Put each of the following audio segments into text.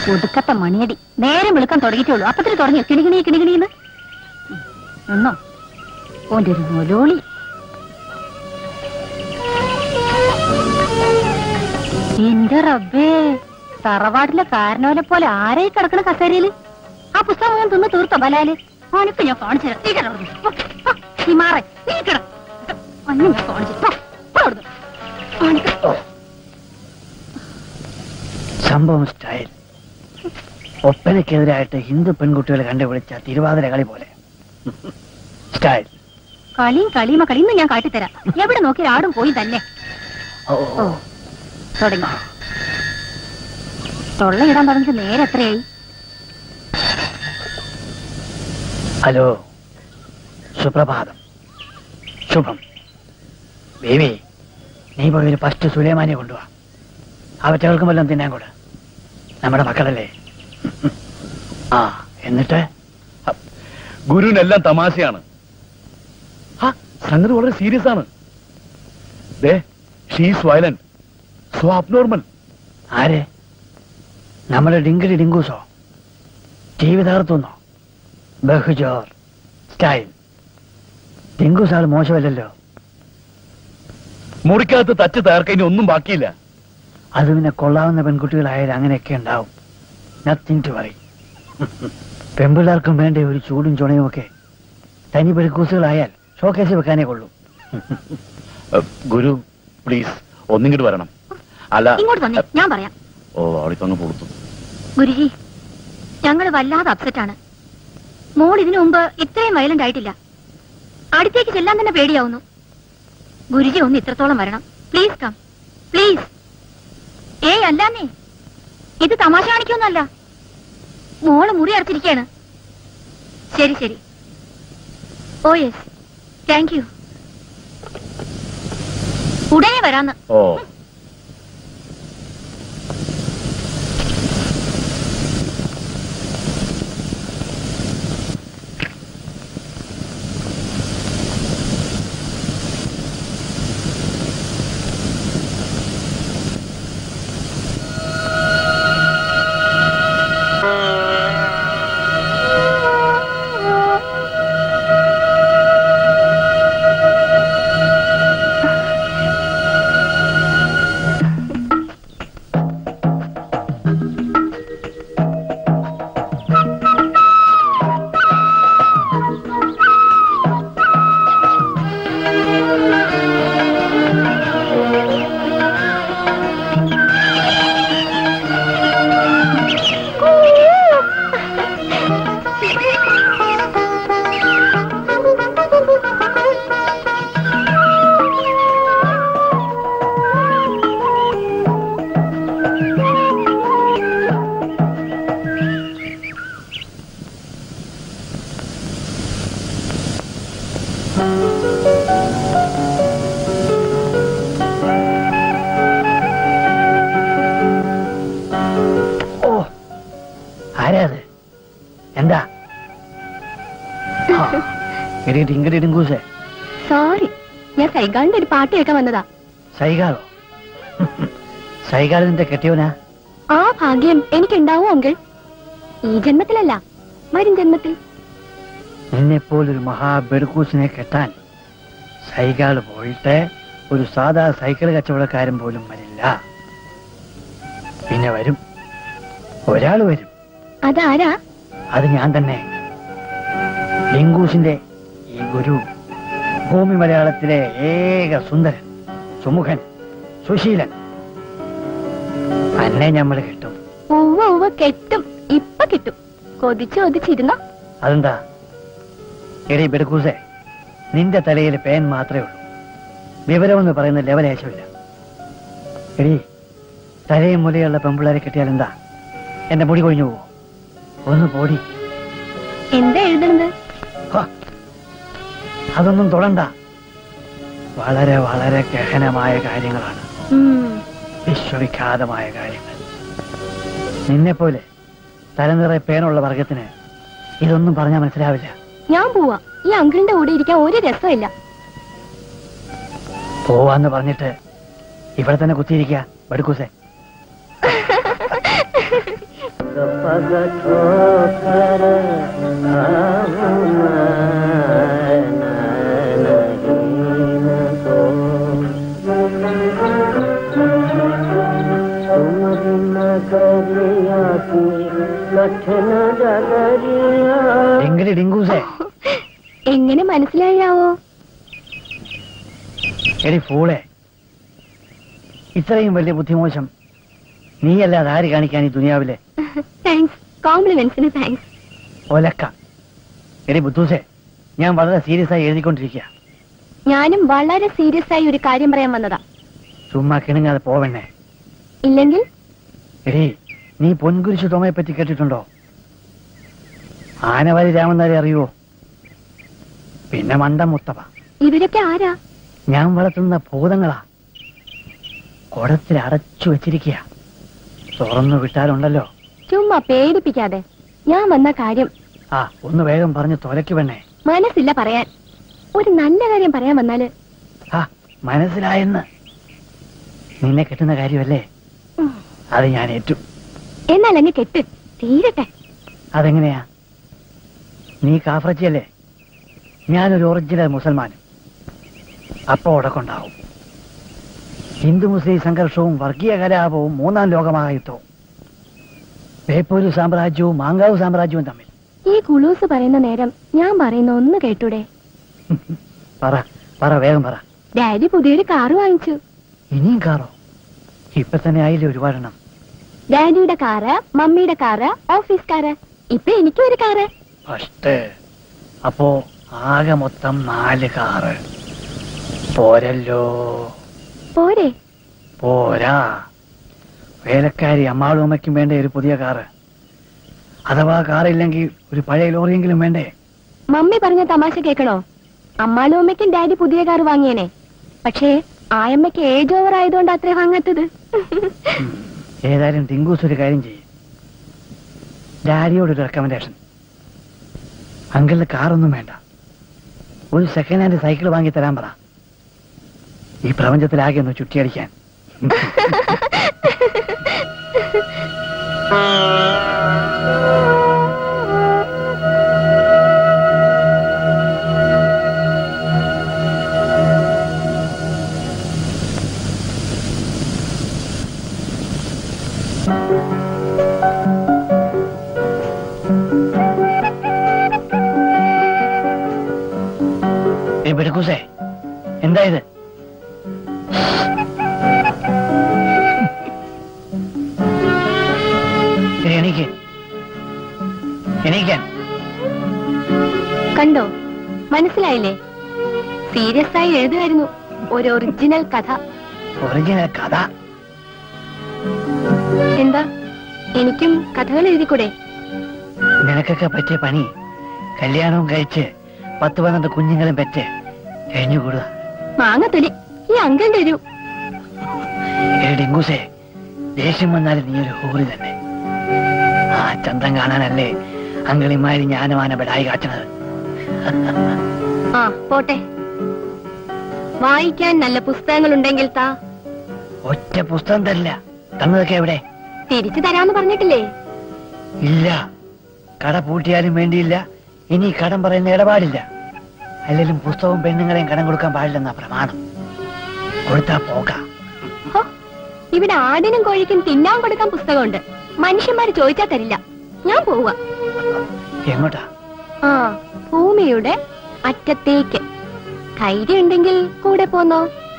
ഒടുക്കത്തെ മണിയടി നേരം വിളിക്കാൻ തുടങ്ങിയിട്ടുള്ളൂ അപ്പത്തിന് തുടങ്ങിയോ കിണികിണി കിണികിണിന്ന് ഒന്നോ ഓന്റെ ഒരു മൊലോളി എന്റെ റബ്ബേ തറവാട്ടിലെ കാരണവനെ പോലെ ആരായി കിടക്കണ കസേരയില് ആ പുസ്തകം ഞാൻ തിന്ന് തീർത്തോ ബലാല് അവനക്ക് ഞാൻ കാണിച്ചു തരാം. നീ കിട അവിടുന്ന്. പോ, പോ, നീ മാറ നീ കിട അന്ന് ഞാൻ കാണിച്ചു പോ, പോ അവിടുന്ന്. അവനക്ക് സംഭവം സ്റ്റൈൽ ഒപ്പനയ്ക്കെതിരായിട്ട് ഹിന്ദു പെൺകുട്ടികളെ കണ്ടുപിടിച്ച തിരുവാതിര കളി പോലെ സ്റ്റൈൽ കളിയും കളിയുമ കളി ഇന്ന് ഞാൻ കാട്ടിത്തരാം എവിടെ നോക്കി ആടും പോയി തന്നെ ഓ ഓ തുടങ്ങി തൊള്ളയിടാൻ തുടങ്ങിയിട്ട് നേരെ എത്രയായി ഹലോ സുപ്രഭാതം ശുഭം ബേബി നീ പോയി ഒരു ഫസ്റ്റ് സുലൈമാനെ കൊണ്ടുവാ അവറ്റകൾക്കും വല്ലതും തിന്നാൻ കൂടെ നമ്മുടെ മക്കളല്ലേ ആ എന്നിട്ട് ഗുരുവിനെല്ലാം തമാശയാണ് ആ, സംഗതി വളരെ സീരിയസ് ആണ് ദേ ഷീസ് വയലന്റ് സോ അബ്നോർമൽ ആരെ നമ്മുടെ ഡിങ്കിടി ഡിങ്കൂസോ ടി വി തകർത്തുന്നോ ബഹുജോർ സ്റ്റൈൽ ഡിങ്കൂസ് ആൾ മോശമല്ലല്ലോ മുറിക്കകത്ത് തച്ച് തകർക്കാൻ ഇനി ഒന്നും ബാക്കിയില്ല അത് പിന്നെ കൊള്ളാവുന്ന പെൺകുട്ടികളായാലും അങ്ങനെയൊക്കെ ഉണ്ടാവും നത്തിങ് ടു വറി പെൺപിള്ളേർക്കും വേണ്ട ഒരു ചൂടും ചുണയും ഒക്കെ തനി പെരുക്കൂസുകളായാൽ ഷോക്കേസ് വെക്കാനേ കൊള്ളൂ ഏഹ്, ഗുരു പ്ലീസ് ഒന്നിങ്ങോട്ട് വരണം അല്ല ഇങ്ങോട്ട് വന്നേ ഞാൻ പറയാം ഓ അവളിപ്പോ അങ്ങ് പൊളുത്തു ഗുരുജി ഞങ്ങൾ വല്ലാതെ അപ്സെറ്റ് ആണ് മോൾ ഇതിനു മുമ്പ് ഇത്രയും വയലന്റ് ആയിട്ടില്ല അടുത്തേക്ക് ചെല്ലാൻ തന്നെ പേടിയാവുന്നു ഗുരുജി ഒന്ന് ഇത്രത്തോളം വരണം പ്ലീസ് കം പ്ലീസ് ഏയ് അല്ലാന്നേ ഇത് തമാശ കാണിക്കൊന്നുമല്ല മോള് മുറി അടച്ചിരിക്കാണ് ശരി ശരി ഓ യെസ് താങ്ക് യു ഉടനെ വരാന്ന് ഓ ഓ ആരാ അത് എന്താ ഇടിയിട്ട് ഇങ്ങോട്ട് ഇടുങ്കൂസേ സോറി ഞാൻ സൈഗാളിന്റെ ഒരു പാട്ട് കേൾക്കാൻ വന്നതാ സൈകാളോ സൈകാൾ നിന്റെ കെട്ടിയവനാ ആ ഭാഗ്യം എനിക്കുണ്ടാവും അങ്കിൾ ഈ ജന്മത്തിലല്ല വരും ജന്മത്തിൽ നിന്നെപ്പോലൊരു മഹാബെടുക്കൂസിനെ കെട്ടാൻ സൈകാൾ പോയിട്ട് ഒരു സാധാ സൈക്കിൾ കച്ചവടക്കാരൻ പോലും വരില്ല പിന്നെ വരും ഒരാൾ വരും അതാരാ അത് ഞാൻ തന്നെ ലിങ്കൂസിന്റെ ഈ ഗുരു ഭൂമി മലയാളത്തിലെ ഏക സുന്ദരൻ സുമുഖൻ സുശീലൻ അന്നെ നമ്മൾ കിട്ടും ഉവ്വ ഉവ്വ കെട്ടും ഇപ്പൊ കിട്ടും കൊതിച്ച് കൊതിച്ചിരുന്നോ അതെന്താ എടി ബെടുക്കൂസെ നിന്റെ തലയിൽ പേൻ മാത്രമേ ഉള്ളൂ വിവരമെന്ന് പറയുന്ന ലെവലേശമില്ല എടി തലയും മുലയുള്ള പെമ്പിള്ളേരെ കിട്ടിയാൽ എന്താ എന്റെ മുടി കൊഴിഞ്ഞു പോവോ ഒന്ന് പോടി എന്താ എഴുതണത് ഹ, അതൊന്നും തൊടണ്ട വളരെ വളരെ ഗഹനമായ കാര്യങ്ങളാണ് ഉം, വിശ്വവിഖ്യാതമായ കാര്യങ്ങൾ നിന്നെപ്പോലെ തലനിറ പേനുള്ള വർഗത്തിന് ഇതൊന്നും പറഞ്ഞാൽ മനസ്സിലാവില്ല ഞാൻ പോവാ ഈ അങ്കിളിന്റെ കൂടെ ഇരിക്കാൻ ഒരു രസമില്ല പോവാന്ന് പറഞ്ഞിട്ട് ഇവിടെ തന്നെ കുത്തിയിരിക്കുക ബടുക്കൂസെ पग ठोकर കഠിന ജഗരിയ എങ്കില് ഡിങ്കൂസേ എങ്ങനെ മനസ്സിലായാവോ എടി ഫൂളെ ഇത്രയും വലിയ ബുദ്ധിമോശം നീയല്ലാതെ ആര് കാണിക്കാൻ ഈ ദുനിയാവിലെ താങ്ക്സ് കോംപ്ലിമെന്റ്സിന് താങ്ക്സ് ഒലക്ക എടി ബുദ്ധൂസേ ഞാൻ വളരെ സീരിയസ് ആയി എഴുതിക്കൊണ്ടിരിക്കുക ഞാനും വളരെ സീരിയസ് ആയി ഒരു കാര്യം പറയാൻ വന്നതാ ചുമ്മാ കിണുങ്ങാതെ പോവണ്ണേ ഇല്ലെങ്കിൽ എടി നീ പൊൻകുരിശു തോമയെ പറ്റി കേട്ടിട്ടുണ്ടോ ആനവാരി രാമനാരെ അറിയുവോ പിന്നെ മണ്ടം മുത്തപ്പ ഇവരൊക്കെ ആരാ ഞാൻ വളർത്തുന്ന ഭൂതങ്ങളാ കുടത്തിൽ അടച്ചു വെച്ചിരിക്കുക തുറന്നു വിട്ടാലുണ്ടല്ലോ ചുമ്മാ പേടിപ്പിക്കാതെ ഞാൻ വന്ന കാര്യം ആ ഒന്ന് വേഗം പറഞ്ഞ് തൊലയ്ക്ക് വേണേ മനസ്സില്ല പറയാൻ ഒരു നല്ല കാര്യം പറയാൻ വന്നാല് ആ മനസ്സിലായെന്ന് നിന്നെ കിട്ടുന്ന കാര്യമല്ലേ ഉം, അത് ഞാൻ ഏറ്റു എന്നാൽ അങ്ങ് കെട്ട് തീരട്ടെ അതെങ്ങനെയാ നീ കാഫറച്ചിയല്ലേ ഞാനൊരു ഒറിജിനൽ മുസൽമാനും അപ്പോ ഉടക്കുണ്ടാവും ഹിന്ദു മുസ്ലിം സംഘർഷവും വർഗീയ കലാപവും മൂന്നാം ലോകമഹായുദ്ധവും ബേപ്പൂര് സാമ്രാജ്യവും മാങ്കാവ് സാമ്രാജ്യവും തമ്മിൽ ഈ കുളൂസ് പറയുന്ന നേരം ഞാൻ പറയുന്ന ഒന്ന് കേട്ടൂടെ പറ പറ വേഗം പറ ഡാഡി പുതിയൊരു കാറ് വാങ്ങിച്ചു ഇനിയും കാറോ ഇപ്പൊ തന്നെ ആയില്ലേ ഒരുപാടെണ്ണം ഡാഡിയുടെ കാറ് മമ്മിയുടെ കാറ് ഓഫീസ് കാറ് ഇപ്പൊ എനിക്കും ഒരു കാറ് ഫസ്റ്റ് അപ്പോ ആകെ മൊത്തം നാല് കാറ് പോരല്ലോ പോരെ പോരാ വേലക്കാരി അമ്മാളും അമ്മയ്ക്കും വേണ്ടേ ഒരു പുതിയ കാറ് അഥവാ കാറില്ലെങ്കിൽ ഒരു പഴയ ലോറിയെങ്കിലും വേണ്ടേ മമ്മി പറഞ്ഞ തമാശ കേൾക്കണോ അമ്മാളും അമ്മയ്ക്കും ഡാഡി പുതിയ കാർ വാങ്ങിയേനെ പക്ഷേ ആയമ്മയ്ക്ക് ഏജ് ഓവർ ആയതുകൊണ്ട് അത്രേ വാങ്ങാത്തത് ഉം. ഏതായാലും ടിങ്കൂസ് ഒരു കാര്യം ചെയ്യും ഡാഡിയോടൊരു റെക്കമെൻഡേഷൻ അങ്കിളിന് കാറൊന്നും വേണ്ട ഒരു സെക്കൻഡ് ഹാൻഡ് സൈക്കിൾ വാങ്ങി തരാൻ പറ ഈ പ്രപഞ്ചത്തിലാകെ ഒന്ന് ചുറ്റിയടിക്കാൻ ഏ ബെടുക്കൂസേ എന്താ ഇത് ഏ, എണീക്ക് എണീക്കാൻ കണ്ടോ മനസ്സിലായില്ലേ സീരിയസ് ആയി എഴുതുമായിരുന്നു ഒരു ഒറിജിനൽ കഥ ഒറിജിനൽ കഥ എന്താ എനിക്കും കഥകൾ എഴുതിക്കൂടെ നിനക്കൊക്കെ പറ്റിയ പണി കല്യാണവും കഴിച്ച് പത്ത് പന്ത്രണ്ട് കുഞ്ഞുങ്ങളും പെറ്റ് കഴിഞ്ഞുകൂടുക മാങ്ങത്തൊലി ഈ അങ്കിൾ തരൂ ഏ ഡിങ്കൂസേ ദേഷ്യം വന്നാലും നീ ഒരു ഹൂറി തന്നെ ആ ചന്തം കാണാനല്ലേ അങ്കിളിമാരി ഞാനുമാന ബെടായി കാച്ചണത് ആ പോട്ടെ വായിക്കാൻ നല്ല പുസ്തകങ്ങൾ ഉണ്ടെങ്കിൽ താ ഒറ്റ പുസ്തകം തരില്ല തന്നതൊക്കെ എവിടെ തിരിച്ചു തരാന്ന് പറഞ്ഞിട്ടില്ലേ ഇല്ല കട പൂട്ടിയാലും വേണ്ടിയില്ല ഇനി കടം പറയുന്ന ഇടപാടില്ല അല്ലെങ്കിലും പുസ്തകവും പെണ്ണുങ്ങളെയും കടം കൊടുക്കാൻ പാടില്ലെന്ന പ്രമാണം കൊടുത്താ പോക ഹോ, ഇവിടെ ആടിനും കോഴിക്കും തിന്നാൻ കൊടുക്കാൻ പുസ്തകമുണ്ട് മനുഷ്യന്മാര് ചോദിച്ചാ തരില്ല ഞാൻ പോവാ എങ്ങോട്ടാ ആ ഭൂമിയുടെ അറ്റത്തേക്ക് ധൈര്യം ഉണ്ടെങ്കിൽ കൂടെ പോന്നോ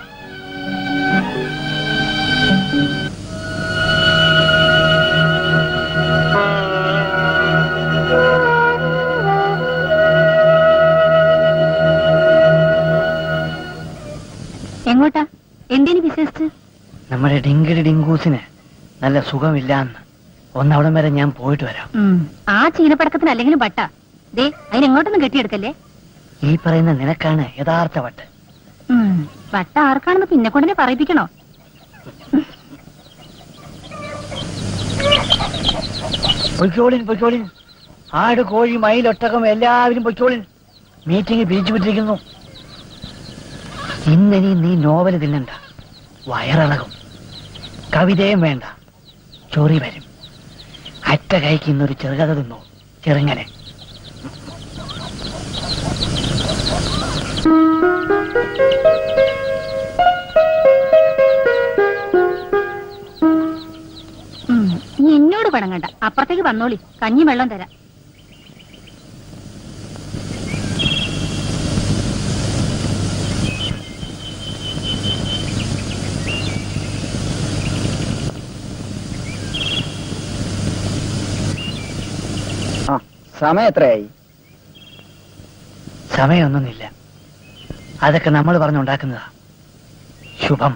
എങ്ങോട്ടാ എന്തിനു വിശ്വസിച്ച് നമ്മുടെ ഡിങ്കിടി ഡിങ്കൂസിന് നല്ല സുഖമില്ലാന്ന് ഒന്നവിടം വരെ ഞാൻ പോയിട്ട് വരാം ആ ചീനപ്പടക്കത്തിന് അല്ലെങ്കിലും പട്ട ദേ അതിനെങ്ങോട്ടൊന്നും കെട്ടിയെടുക്കല്ലേ ഈ പറയുന്ന നിനക്കാണ് യഥാർത്ഥ വട്ട് പട്ട ആർക്കാണെന്ന് പിന്നെ കൊണ്ടനെ പറയിപ്പിക്കണോ പൊയ്ക്കോളിൻ പൊയ്ക്കോളിൻ ആട് കോഴി മയിൽ ഒട്ടകം എല്ലാവരും പൊയ്ക്കോളിൻ മീറ്റിംഗ് പിരിച്ചുവിട്ടിരിക്കുന്നു ഇന്നിനി നീ നോവൽ തിന്നണ്ട വയറിളകും കവിതയും വേണ്ട ചൊറി വരും അറ്റ കൈക്ക് ഇന്നൊരു ചെറുകഥ തിന്നു ചെറുങ്ങനെ ഉം, നീ എന്നോട് പടങ്ങണ്ട അപ്പുറത്തേക്ക് വന്നോളി കഞ്ഞി വെള്ളം തരാം ആ സമയം എത്രയായി സമയമൊന്നുമില്ല അതൊക്കെ നമ്മൾ പറഞ്ഞുണ്ടാക്കുന്നതാ ശുഭം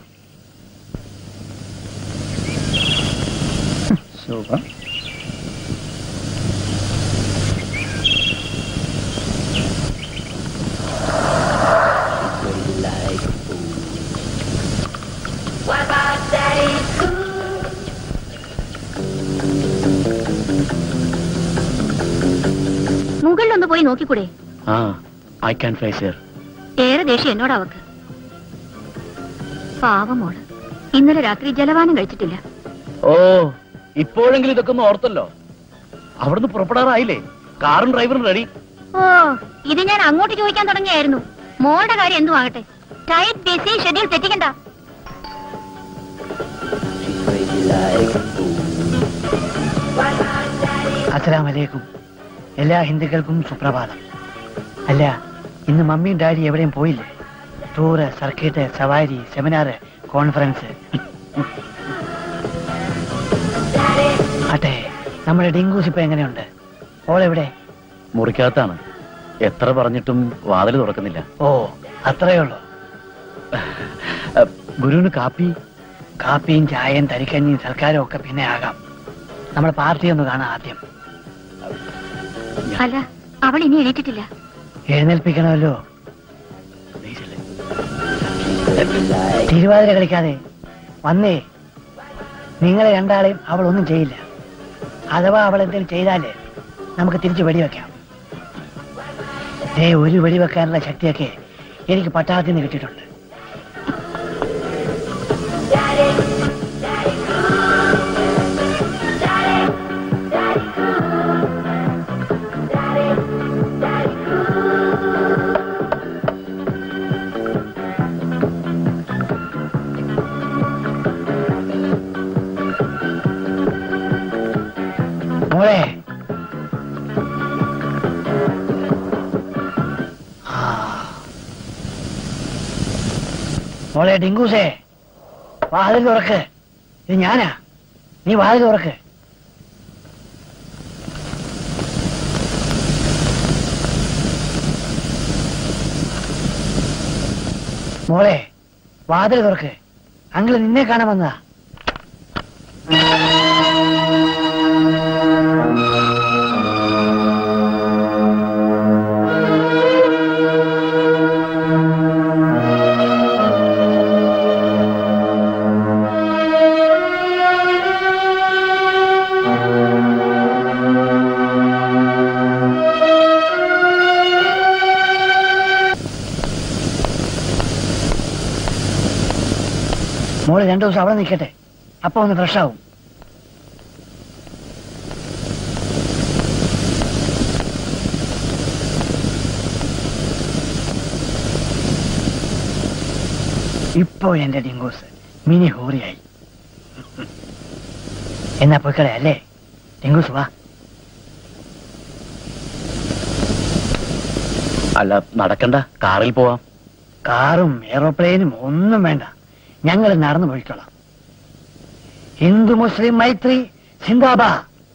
ശുഭം മുകളിലൊന്ന് പോയി നോക്കിക്കൂടെ ആ ഐ ക്യാൻ ഫേസ് ഹിയർ ഏറെ ദേഷ്യം എന്നോട് അവക്ക് പാവമോള് ഇന്നലെ രാത്രി ജലപാനം കഴിച്ചിട്ടില്ല ഓ ഇപ്പോഴെങ്കിലും ഇതൊക്കെ ഒന്ന് ഓർത്തല്ലോ അവിടുന്ന് പുറപ്പെടാറായില്ലേ കാറും ഡ്രൈവറും റെഡി ഓ ഇത് ഞാൻ അങ്ങോട്ട് ചോദിക്കാൻ തുടങ്ങിയായിരുന്നു മോളുടെ കാര്യം എന്തു ആകട്ടെ ടൈറ്റ് ബിസി ഷെഡ്യൂൾ തെറ്റിക്കണ്ട അസ്സലാമലൈക്കും എല്ലാ ഹിന്ദുക്കൾക്കും സുപ്രഭാതം അല്ല ഇന്ന് മമ്മിയും ഡാഡി എവിടെയും പോയില്ലേ ടൂറ് സർക്കിട്ട് സവാരി സെമിനാർ കോൺഫറൻസ് അട്ടെ നമ്മുടെ ഡിങ്കൂസ് ഇപ്പൊ എങ്ങനെയുണ്ട് ഓളെവിടെ മുറിക്കകത്താണ് എത്ര പറഞ്ഞിട്ടും വാതിൽ തുറക്കുന്നില്ല ഓ അത്രയേ ഉള്ളൂ അ, ഗുരുവിന് കാപ്പി കാപ്പിയും ചായയും തരിക്കഞ്ഞിയും സൽക്കാരവും ഒക്കെ പിന്നെ ആകാം നമ്മുടെ പാർട്ടി ഒന്ന് കാണാം ആദ്യം അല്ല അവൾ ഇനി എണീറ്റിട്ടില്ല എഴുന്നേൽപ്പിക്കണമല്ലോ നീ ചെല്ല്. തിരുവാതിര കളിക്കാതെ വന്നേ നിങ്ങളെ രണ്ടാളെയും അവൾ ഒന്നും ചെയ്യില്ല അഥവാ അവൾ എന്തെങ്കിലും ചെയ്താലേ നമുക്ക് തിരിച്ച് വെടിവെക്കാം ദേ ഒരു വെടിവെക്കാനുള്ള ശക്തിയൊക്കെ എനിക്ക് പട്ടാളത്തിൽ നിന്ന് കിട്ടിയിട്ടുണ്ട് മോളെ ആ. മോളെ ഡിങ്കൂസേ വാതിൽ തുറക്ക് ഇത് ഞാനാ നീ വാതിൽ തുറക്ക് മോളെ വാതിൽ തുറക്ക് അങ്കിള് നിന്നെ കാണാൻ വന്നതാ മോള് രണ്ടു ദിവസം അവിടെ നിൽക്കട്ടെ അപ്പൊ ഒന്ന് ഫ്രഷ് ആവും ഇപ്പോ എന്റെ ഡിങ്കോസ് മിനി ഹൂറിയായി എന്നാ പോയിക്കളെ അല്ലേ ഡിങ്കോസ് വാ അല്ല നടക്കണ്ട കാറിൽ പോവാം കാറും എയറോപ്ലെയിനും ഒന്നും വേണ്ട ഞങ്ങൾ നടന്നു പോയിക്കോളാം ഹിന്ദു മുസ്ലിം മൈത്രി സിന്ദാബാ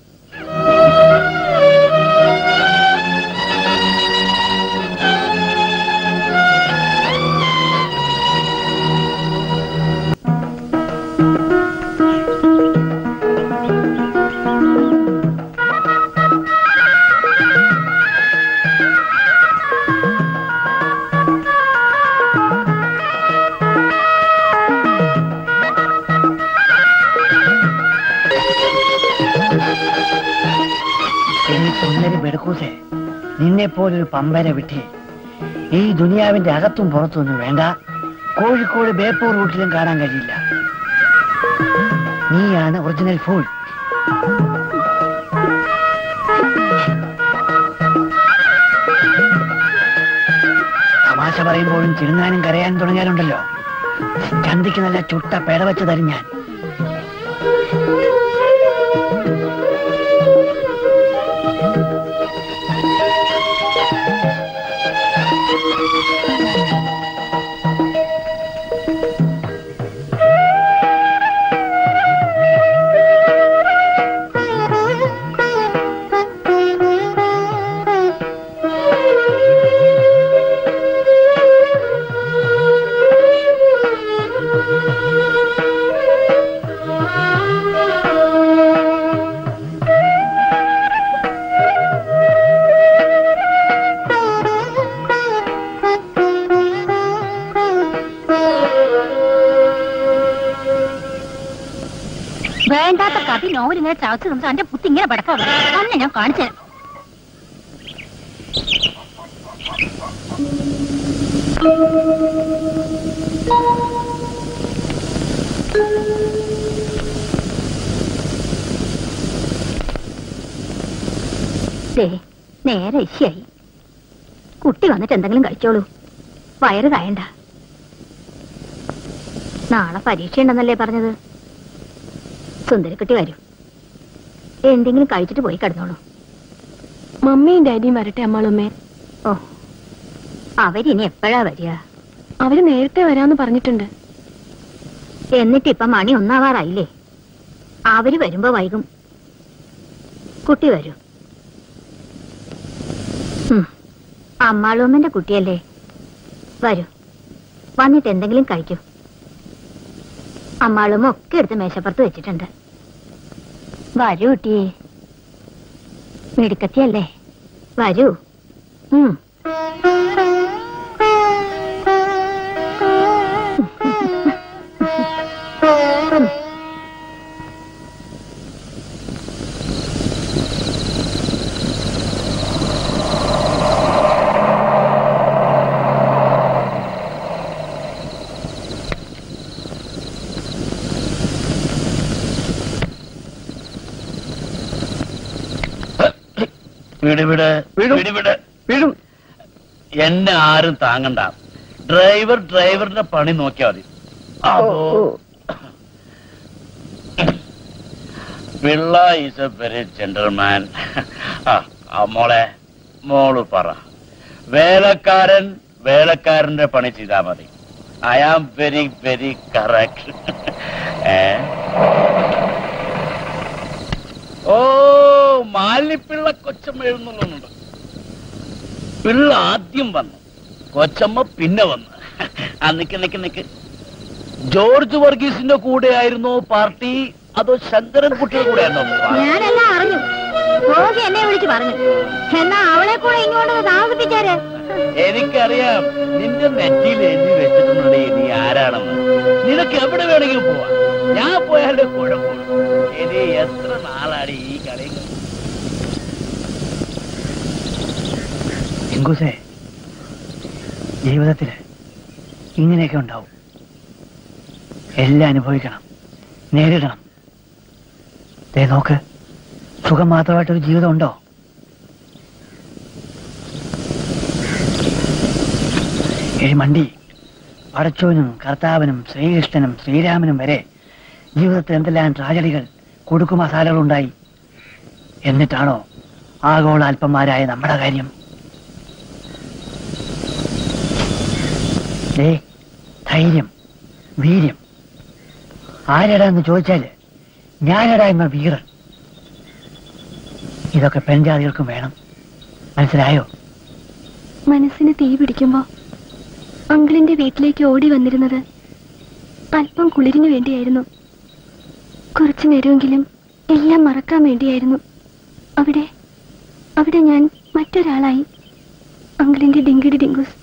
എന്നെ സുന്ദരി ബെടുക്കൂസെ നിന്നെ പോലൊരു പമ്പര വിട്ടി ഈ ദുനിയാവിന്റെ അകത്തും പുറത്തൊന്നും വേണ്ട കോഴിക്കോട് ബേപ്പൂർ റൂട്ടിലും കാണാൻ കഴിയില്ല നീയാണ് ഒറിജിനൽ ഫൂൾ തമാശ പറയുമ്പോഴും ചിരുങ്ങാനും കരയാനും തുടങ്ങിയാലുണ്ടല്ലോ ചന്തിക്ക് നല്ല ചുട്ട പേട വെച്ച് തരും ഞാൻ വേണ്ടാത്ത കഥ നോവൽ ഇങ്ങനെ ചവച്ച് തന്നിട്ട് എന്റെ പുത്തി ഇങ്ങനെ പടക്കാം തന്നെ ഞാൻ കാണിച്ചു തരാം. ദേ നേരെ ഇശയായി കുട്ടി വന്നിട്ട് എന്തെങ്കിലും കഴിച്ചോളൂ വയറ് കായണ്ട നാളെ പരീക്ഷ ഉണ്ടെന്നല്ലേ പറഞ്ഞത് സുന്ദരിക്കുട്ടി വരും എന്തെങ്കിലും കഴിച്ചിട്ട് പോയി കിടന്നോളൂ മമ്മിയും ഡാഡിയും വരട്ടെ അമ്മാളുമ്മേ ഓ അവരിനി എപ്പോഴാ വരിക അവര് നേരത്തെ വരാന്ന് പറഞ്ഞിട്ടുണ്ട് എന്നിട്ട് ഇപ്പൊ മണി ഒന്നാവാറായില്ലേ അവര് വരുമ്പോ വൈകും കുട്ടി വരൂ ഉം. അമ്മാളൂമ്മന്റെ കുട്ടിയല്ലേ വരൂ വന്നിട്ട് എന്തെങ്കിലും കഴിക്കൂ അമ്മാളുമ്മ ഒക്കെ എടുത്ത് മേശപ്പുറത്ത് വെച്ചിട്ടുണ്ട് വരൂ കുട്ടിയെ മിടുക്കത്തിയല്ലേ വരൂ ഉം വീട് വീട് വീഴും. വീട് വീട് വീഴും എന്നെ ആരും താങ്ങണ്ട ഡ്രൈവർ ഡ്രൈവറിന്റെ പണി നോക്കിയാ മതി അപ്പോ Pillai is a very gentleman ആ മോളെ മോള് പറ വേലക്കാരൻ വേലക്കാരന്റെ പണി ചെയ്താ മതി I am very very correct ഓ മാലിപ്പിള്ള കൊച്ചമ്മ എഴുന്നുള്ളുന്നുണ്ട് പിള്ള ആദ്യം വന്നു കൊച്ചമ്മ പിന്നെ വന്നു ആ നിക്ക് നിക്ക് നിക്ക് ജോർജ് വർഗീസിന്റെ കൂടെ ആയിരുന്നോ പാർട്ടി അതോ ശങ്കരൻ കുട്ടിയുടെ കൂടെ ആയിരുന്നോ ഞാനെല്ലാം അറിഞ്ഞു റോസി എന്നെ വിളിച്ചു പറഞ്ഞു എന്നാ അവളെ കൂടെ ഇങ്ങോട്ട് താമസിപ്പിച്ചാര് എനിക്കറിയാം നിന്റെ നെറ്റിയിൽ എഴുതി വെച്ചിട്ടുണ്ടേ നീ ആരാണെന്ന് നിനക്ക് എവിടെ വേണമെങ്കിലും പോവാം ഞാൻ പോയാലേ കുഴപ്പമുള്ളൂ ഇനി എത്ര നാളാണ് ഈ കളിയും എങ്കൂസേ ജീവിതത്തില് ഇങ്ങനെയൊക്കെ ഉണ്ടാവും എല്ലാം അനുഭവിക്കണം നേരിടണം ദേ നോക്ക് സുഖം മാത്രമായിട്ടൊരു ജീവിതം ഉണ്ടോ ഏയ് മണ്ടി പടച്ചോനും കർത്താവിനും ശ്രീകൃഷ്ണനും ശ്രീരാമനും വരെ ജീവിതത്തിൽ എന്തെല്ലാം ട്രാജഡികൾ കൊടുക്കു മസാലകൾ ഉണ്ടായി എന്നിട്ടാണോ ആഗോള അല്പന്മാരായ നമ്മുടെ കാര്യം ദേ ധൈര്യം വീര്യം ആരെടാ എന്ന് ചോദിച്ചാല് ഞാനെടാ എന്ന വീരൻ ഇതൊക്കെ പെൺജാതികൾക്കും വേണം മനസ്സിലായോ മനസ്സിന് തീ പിടിക്കുമ്പോ അങ്കിളിന്റെ വീട്ടിലേക്ക് ഓടി വന്നിരുന്നത് അല്പം കുളിരിനു വേണ്ടിയായിരുന്നു കുറച്ചു നേരമെങ്കിലും എല്ലാം മറക്കാൻ വേണ്ടിയായിരുന്നു അവിടെ അവിടെ ഞാൻ മറ്റൊരാളായി അങ്കിളിന്റെ ഡിങ്കിടി ഡിങ്കുസ്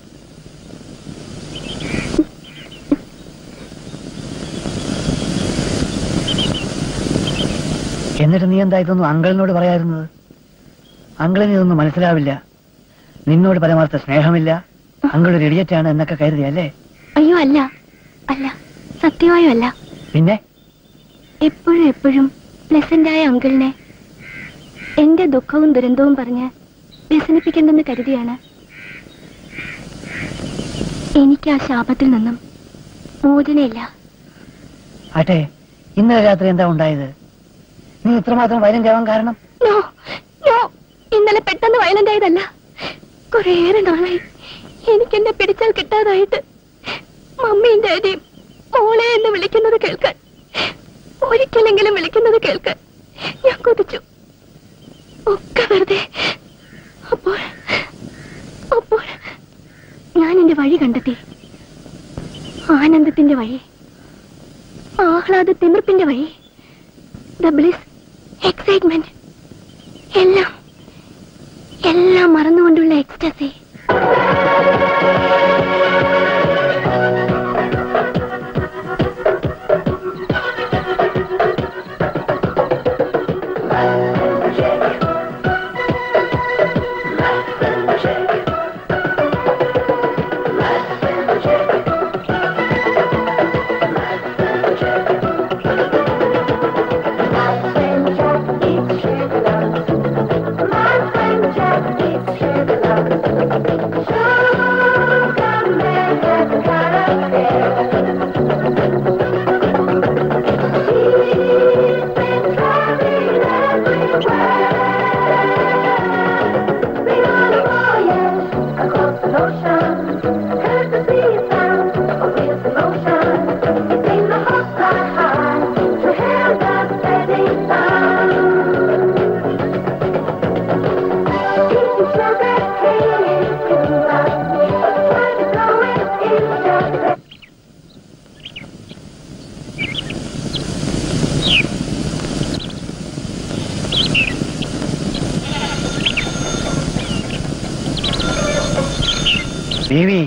എന്നിട്ട് നീ എന്താ ഇതൊന്നും അങ്കിളിനോട് പറയായിരുന്നത് അങ്കിളിന് ഇതൊന്നും മനസ്സിലാവില്ല നിന്നോട് പരമാർത്ഥ സ്നേഹമില്ല അങ്കിൾ ഒരു ഇടിയറ്റാണ് എന്നൊക്കെ കരുതിയല്ലേ അയ്യോ അല്ല അല്ല സത്യമായും അല്ല പിന്നെ എപ്പോഴും എപ്പോഴും പ്ലസന്റായ അങ്കിളിനെ എന്റെ ദുഃഖവും ദുരന്തവും പറഞ്ഞ് വ്യസനിപ്പിക്കണ്ടെന്ന് കരുതിയാണ് എനിക്ക് ആ ശാപത്തിൽ നിന്നും മോചനയില്ല ആട്ടെ ഇന്നലെ രാത്രി എന്താ ഉണ്ടായത് നീ ഇത്രമാത്രം വൈലന്റ് ആവാൻ കാരണം നോ നോ ഇന്നലെ പെട്ടെന്ന് വയലന്റ് ആയതല്ല കുറേയേറെ നാളായി എനിക്ക് എന്നെ പിടിച്ചാൽ കിട്ടാതായിട്ട് മമ്മിയും ഡാഡിയും മോളെ എന്ന് വിളിക്കുന്നത് കേൾക്കാൻ ഒരിക്കലെങ്കിലും വിളിക്കുന്നത് കേൾക്കാൻ ഞാൻ കൊതിച്ചു ഒക്കെ വെറുതെ അപ്പോൾ അപ്പോൾ ഞാൻ എന്റെ വഴി കണ്ടെത്തി ആനന്ദത്തിന്റെ വഴി ആഹ്ലാദ തിമിർപ്പിന്റെ വഴി ദ ബ്ലിസ് എക്സൈറ്റ്മെന്റ് എല്ലാം എല്ലാം മറന്നുകൊണ്ടുള്ള എക്സ്റ്റസി ദേവി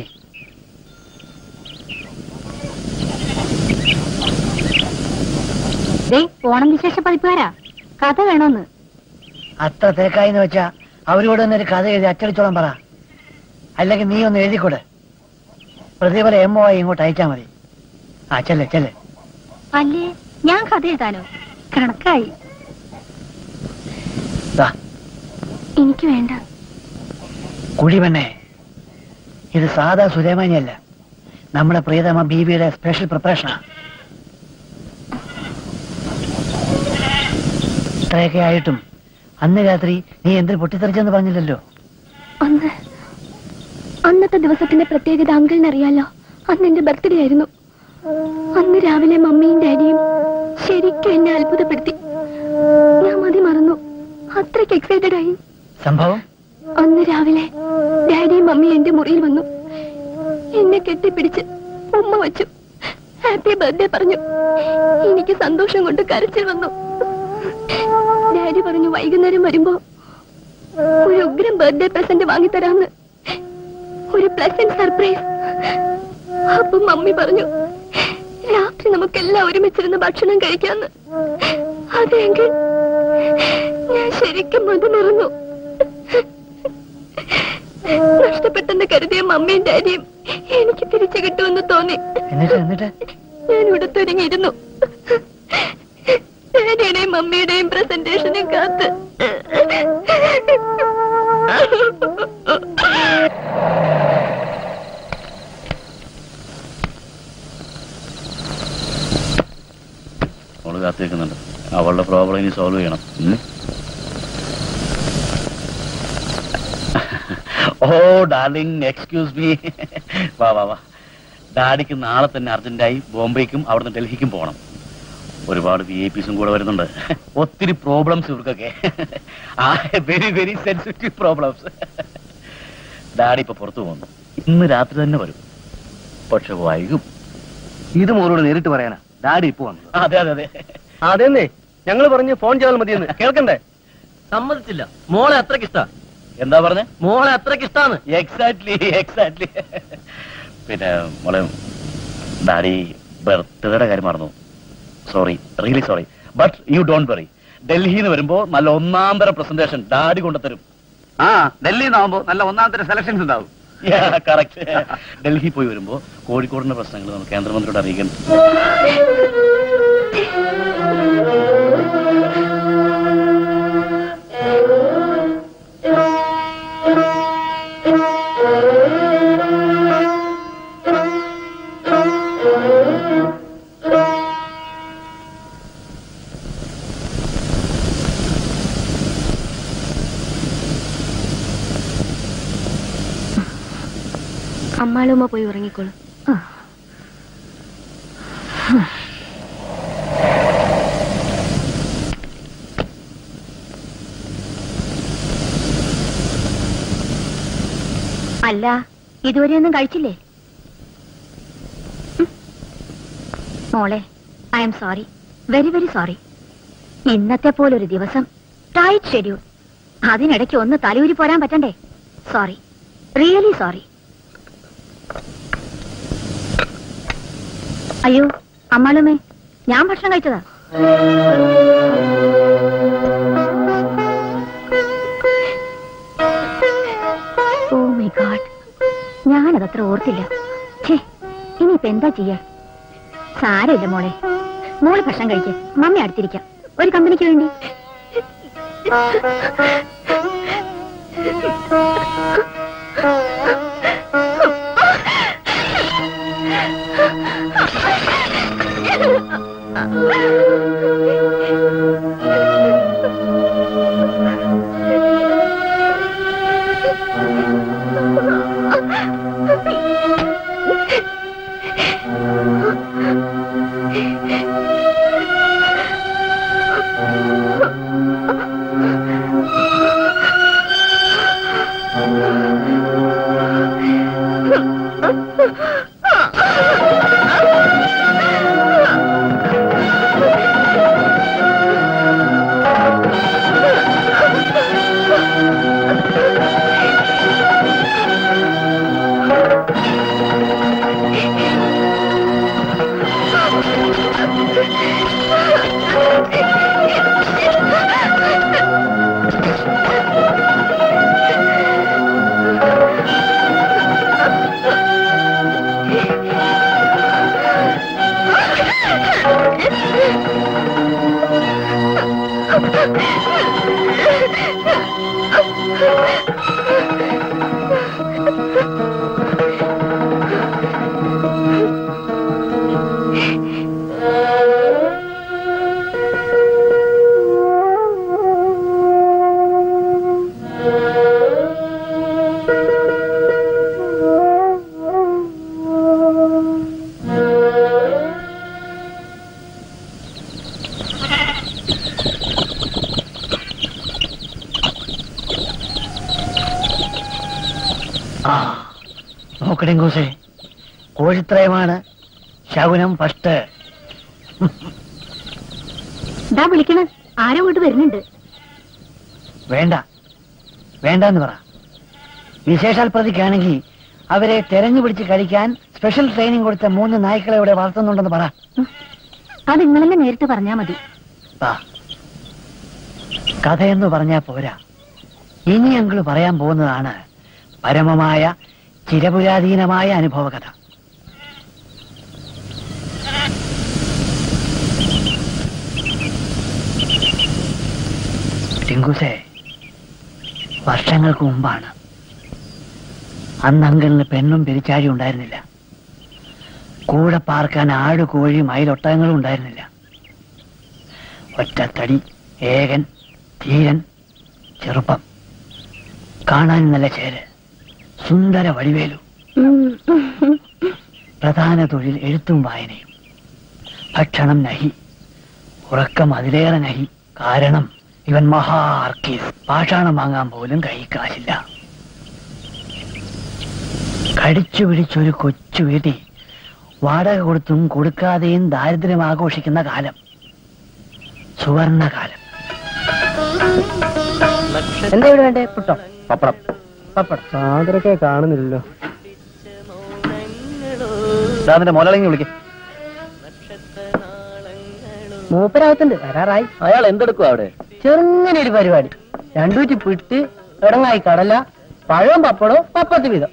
ഓണം വിശേഷ പതിപ്പുകാരാ കഥ വേണോന്ന് അത്ര തിരക്കായിന്ന് വെച്ചാ അവരോട് തന്നെ ഒരു കഥ എഴുതി അച്ചടിച്ചോളാൻ പറ അല്ലെങ്കിൽ നീ ഒന്ന് എഴുതിക്കൂടെ പ്രതിഫലം എം ഒ ആയി ഇങ്ങോട്ട് അയച്ചാ മതി ആ ചെല്ലേ ചെല്ലേ അല്ലേ ഞാൻ കഥ എഴുതാനോ കണക്കായി ദാ എനിക്ക് വേണ്ട കുഴിവെണ്ണേ ഇത് സാധാ സുലൈമാനിയല്ല നമ്മുടെ പ്രിയതമ ബീവിയുടെ സ്പെഷ്യൽ പ്രിപ്പറേഷനാ ഇത്രയൊക്കെ ആയിട്ടും അന്ന് രാത്രി നീ എന്തിന് പൊട്ടിത്തെറിച്ചെന്ന് പറഞ്ഞില്ലല്ലോ അന്ന് അന്നത്തെ ദിവസത്തിന്റെ പ്രത്യേകത അങ്കിളിന് അറിയാലോ അന്ന് എന്റെ ബർത്ത്ഡേ ആയിരുന്നു അന്ന് രാവിലെ മമ്മിയും ഡാഡിയും ശരിക്കും എന്നെ അത്ഭുതപ്പെടുത്തി ഞാൻ മതി മറന്നു അത്രയ്ക്ക് എക്സൈറ്റഡ് ആയി സംഭവം അന്ന് രാവിലെ ഡാഡിയും മമ്മിയും എന്റെ മുറിയിൽ വന്നു എന്നെ കെട്ടിപ്പിടിച്ച് ഉമ്മ വച്ചു ഹാപ്പി ബർത്ത്ഡേ പറഞ്ഞു എനിക്ക് സന്തോഷം കൊണ്ട് കരച്ചിൽ വന്നു ഡാഡി പറഞ്ഞു വൈകുന്നേരം വരുമ്പോ ഒരു ഉഗ്രം ബർത്ത്ഡേ പ്രസന്റ് വാങ്ങിത്തരാന്ന് ഒരു പ്ലസന്റ് സർപ്രൈസ് അപ്പൊ മമ്മി പറഞ്ഞു രാത്രി നമുക്കെല്ലാം ഒരുമിച്ചിരുന്ന് ഭക്ഷണം കഴിക്കാന്ന് അതെങ്കിൽ ഞാൻ ശരിക്കും മതി മറന്നു നഷ്ടപ്പെട്ടെന്ന് കരുതിയ മമ്മിയും ഡാഡിയും എനിക്ക് തിരിച്ചു കിട്ടുമെന്ന് തോന്നി എന്നിട്ട് എന്നിട്ട് ഞാൻ ഉടുത്തൊരുങ്ങിയിരുന്നു ഡാഡിയുടെയും മമ്മിയുടെയും പ്രസന്റേഷനും കാത്ത് അവള് കാത്തിരിക്കുന്നുണ്ട് അവളുടെ പ്രോബ്ലം ഇനി സോൾവ് ചെയ്യണം ഉം? ഓ ഡാർലിംഗ് എക്സ്ക്യൂസ് മീ വാ വാ വാ ഡാഡിക്ക് നാളെ തന്നെ അർജന്റായി ബോംബെക്കും അവിടുന്ന് ഡൽഹിക്കും പോകണം ഒരുപാട് വി ഐ പിസും കൂടെ വരുന്നുണ്ട് ഒത്തിരി പ്രോബ്ലംസ് ഇവർക്കൊക്കെ ആ very very sensitive problems daddy ഇപ്പൊ പുറത്തു പോകുന്നു ഇന്ന് രാത്രി തന്നെ വരും പക്ഷെ വൈകും ഇത് മോളോട് നേരിട്ട് പറയാനാ ഡാഡി ഇപ്പൊ വന്നത് അതെ അതെ അതെ അതെന്നേ ഞങ്ങൾ പറഞ്ഞു ഫോൺ ചെയ്താൽ മതിയെന്ന് കേൾക്കണ്ടേ സമ്മതിച്ചില്ല മോളെ അത്രക്ക് ഇഷ്ടാ എന്താ പറഞ്ഞേ മോളെ അത്രക്ക് ഇഷ്ടാന്ന് എക്സാക്ട്ലി എക്സാക്ട്ലി പിന്നെ മോളെ ഡാഡി ബർത്ത്ഡേയുടെ കാര്യം മറന്നു sorry really sorry but you don't worry ഡൽഹിയിൽ നിന്ന് വരുമ്പോ നല്ല ഒന്നാം തരം പ്രസന്റേഷൻ ഡാഡി കൊണ്ടുതരും ആ ഡൽഹിയിൽ നിന്നാവുമ്പോ നല്ല ഒന്നാമത്തെ സെലക്ഷൻസ് ഉണ്ടാവും കറക്റ്റ് ഡൽഹി പോയി വരുമ്പോ കോഴിക്കോടിന്റെ പ്രശ്നങ്ങൾ നമുക്ക് കേന്ദ്രമന്ത്രിയോട് അറിയിക്കാൻ അമ്മാളുമ്മ പോയി ഉറങ്ങിക്കോളൂ അല്ല ഇതുവരെ ഒന്നും കഴിച്ചില്ലേ ഉം. മോളെ I am sorry very very sorry ഇന്നത്തെ പോലൊരു ദിവസം ടൈറ്റ് ഷെഡ്യൂൾ അതിനിടയ്ക്ക് ഒന്ന് തലയൂരി പോരാൻ പറ്റണ്ടേ സോറി റിയലി സോറി അയ്യോ അമ്മാളുമേ ഞാൻ ഭക്ഷണം കഴിച്ചതാ ഓ മൈ ഗാഡ് ഞാനതത്ര ഓർത്തില്ല ഛേ ഇനിയിപ്പോ എന്താ ചെയ്യാ സാരമില്ല മോളെ മോള് ഭക്ഷണം കഴിക്ക് മമ്മി അടുത്തിരിക്കാം ഒരു കമ്പനിക്ക് വേണ്ടി ആ നോക്കണേ കൂസേ കോഴിത്രയമാണ് ശകുനം ഫസ്റ്റ് ഇതാ വിളിക്കണ ആരോ ഇങ്ങോട്ട് വരുന്നുണ്ട് വേണ്ട വേണ്ടെന്ന് പറ വിശേഷാൽ പ്രതിക്കാണെങ്കിൽ അവരെ തെരഞ്ഞു പിടിച്ച് കഴിക്കാൻ സ്പെഷ്യൽ ട്രെയിനിങ് കൊടുത്ത മൂന്ന് നായ്ക്കളെ ഇവിടെ വളർത്തുന്നുണ്ടെന്ന് പറ അത് നിങ്ങളെന്നെ നേരിട്ട് പറഞ്ഞാ മതി വാ കഥയെന്ന് പറഞ്ഞാ പോരാ ഇനി ഞങ്ങൾ പറയാൻ പോകുന്നതാണ് പരമമായ ചിരപുരാധീനമായ അനുഭവ കഥ ടിങ്കുസേ വർഷങ്ങൾക്ക് മുമ്പാണ് അന്ന് അങ്കിളിന് പെണ്ണും പെരിച്ചാഴി ഉണ്ടായിരുന്നില്ല കൂടെ പാർക്കാൻ ആട് കോഴി മയിലൊട്ടകങ്ങളും ഉണ്ടായിരുന്നില്ല ഒറ്റത്തടി ഏകൻ ധീരൻ ചെറുപ്പം കാണാൻ നല്ല ചേര് സുന്ദര വടിവേലു പ്രധാന തൊഴിൽ എഴുത്തും വായനയും ഭക്ഷണം നഹി ഉറക്കം അതിലേറെ നഹി കാരണം ഇവൻ മഹാ ആർക്കീസ് പാഷാണം വാങ്ങാൻ പോലും കൈ കാശില്ല കടിച്ചു പിടിച്ചൊരു കൊച്ചു വീട്ടിൽ വാടക കൊടുത്തും കൊടുക്കാതെയും ദാരിദ്ര്യം ആഘോഷിക്കുന്ന കാലം സുവർണകാലം എന്താ ഇവിടെ വേണ്ടേ പുട്ടോ പപ്പടം പപ്പടം സാദരൊക്കെ കാണുന്നില്ലല്ലോ അതിന്റെ മുതലെങ്കിൽ വിളിക്കും മൂപ്പരാകത്തുണ്ട് വരാറായി അയാൾ എന്തെടുക്കും അവിടെ ചെറുങ്ങനെ ഒരു പരിപാടി രണ്ടൂറ്റി പിട്ട് ഇടങ്ങായി കടല പഴവും പപ്പടവും പപ്പത്ത് വീതം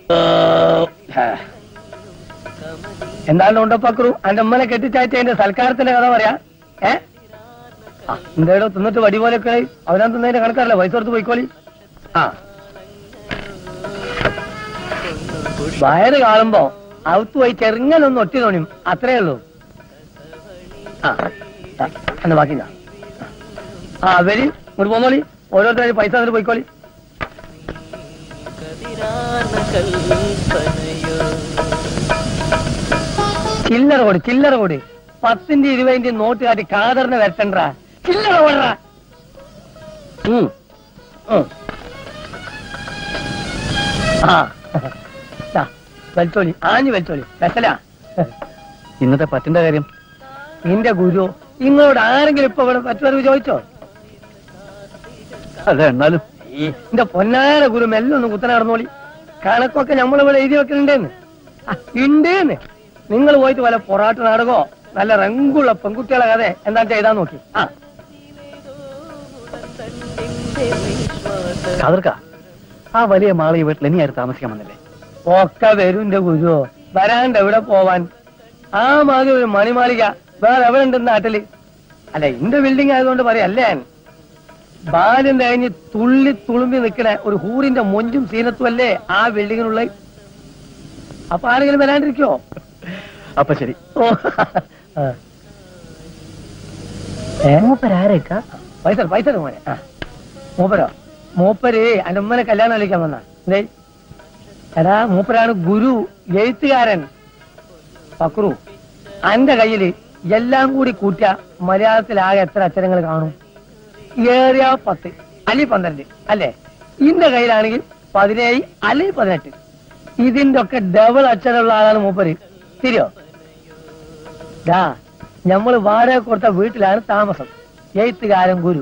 എന്താണ് ഉണ്ടപ്പക്രു അന്റെ അമ്മനെ കെട്ടിച്ചാച്ച അതിന്റെ സൽക്കാരത്തിന്റെ കഥ പറയാ ഏ എന്തായാലും തിന്നിട്ട് വടി പോലെയൊക്കെ അവനാ തിന്നതിന്റെ കണക്കല്ല പൈസ കൊടുത്ത് പോയിക്കോളി ആ വയറ് കാണുമ്പോ അവത്ത് പോയി ചെറുങ്ങനൊന്ന് ഒട്ടി തോണിയും അത്രേ ഉള്ളൂ ആ ആ, എന്നാ ബാക്കി ഇതാ. ആ വരി ഇങ്ങോട്ട് പോന്നോളി ഓരോരുത്തരും പൈസ അതിൽ പോയിക്കോളി ചില്ലറ കൊടി ചില്ലറ കൊടി പത്തിന്റെ ഇരുപതിന്റെ നോട്ട് കാട്ടി കാതറിനെ വരട്ടണ്ടാ ചില്ലറ കൊടറാ ഉം. ഉം. ആ ദാ, വലിച്ചോളി ആഞ്ഞു വലിച്ചോളി വെച്ചലാ ഇന്നത്തെ പറ്റിന്റെ കാര്യം നിന്റെ ഗുരു നിങ്ങളോട് ആരെങ്കിലും ഇപ്പൊ ഇവിടെ പറ്റുമെന്ന് ചോദിച്ചോ അല്ല എന്നാലും ഈ എന്റെ പൊന്നാര ഗുരു മെല്ലെ ഒന്ന് കുത്തനെ നടന്നോളി കണക്കൊക്കെ നമ്മളിവിടെ എഴുതി വെക്കുന്നുണ്ടേന്ന് ആ, ഉണ്ടേന്ന് നിങ്ങൾ പോയിട്ട് വല്ല പൊറാട്ട് നാടകോ നല്ല റങ്കുള്ള പെൺകുട്ടികളെ കഥ എന്താ ചെയ്താ നോക്കി ആ കാതർക്ക ആ വലിയ മാളിക വീട്ടിൽ ഇനി ആരും താമസിക്കാൻ വന്നില്ലേ ഒക്കെ വരും എന്റെ ഗുരു വരാണ്ട് എവിടെ പോവാൻ ആ മാതിരി ഒരു മണിമാളിക വേറെ എവിടെ ഉണ്ട് നാട്ടില് അല്ല എന്റെ ബിൽഡിംഗ് ആയതുകൊണ്ട് പറയല്ലേ ഞാൻ ബാല്യം കഴിഞ്ഞ് തുള്ളി തുളുമ്പി നിൽക്കണ ഒരു ഹൂറിന്റെ മൊഞ്ചും സീനത്തും അല്ലേ ആ ബിൽഡിങ്ങിനുള്ള അപ്പൊ ആരെങ്കിലും വരാണ്ടിരിക്കോ അപ്പൊ ശരി ഓ മൂപ്പരാരേക്ക പൈസ പൈസ തരൂ മോനെ ആ. മൂപ്പരോ മൂപ്പര് എന്റെ ഉമ്മനെ കല്യാണം അളിക്കാൻ വന്ന എന്തേ എടാ മൂപ്പരാണ് ഗുരു എഴുത്തുകാരൻ പക്രു അന്റെ കയ്യില് എല്ലാം കൂടി കൂട്ടിയ മലയാളത്തിലാകെ എത്ര അക്ഷരങ്ങൾ കാണും ഏറിയ പത്ത് അല്ലെ പന്ത്രണ്ട് അല്ലേ ഇന്റെ കയ്യിലാണെങ്കിൽ പതിനേഴ് അല്ലെങ്കിൽ പതിനെട്ട് ഇതിന്റെ ഒക്കെ ഡബിൾ അക്ഷരമുള്ള ആളാണ് മൂപ്പര് ശരിയോ ദാ ഞമ്മള് വാടക കൊടുത്ത വീട്ടിലാണ് താമസം എഴുത്തുകാരൻ ഗുരു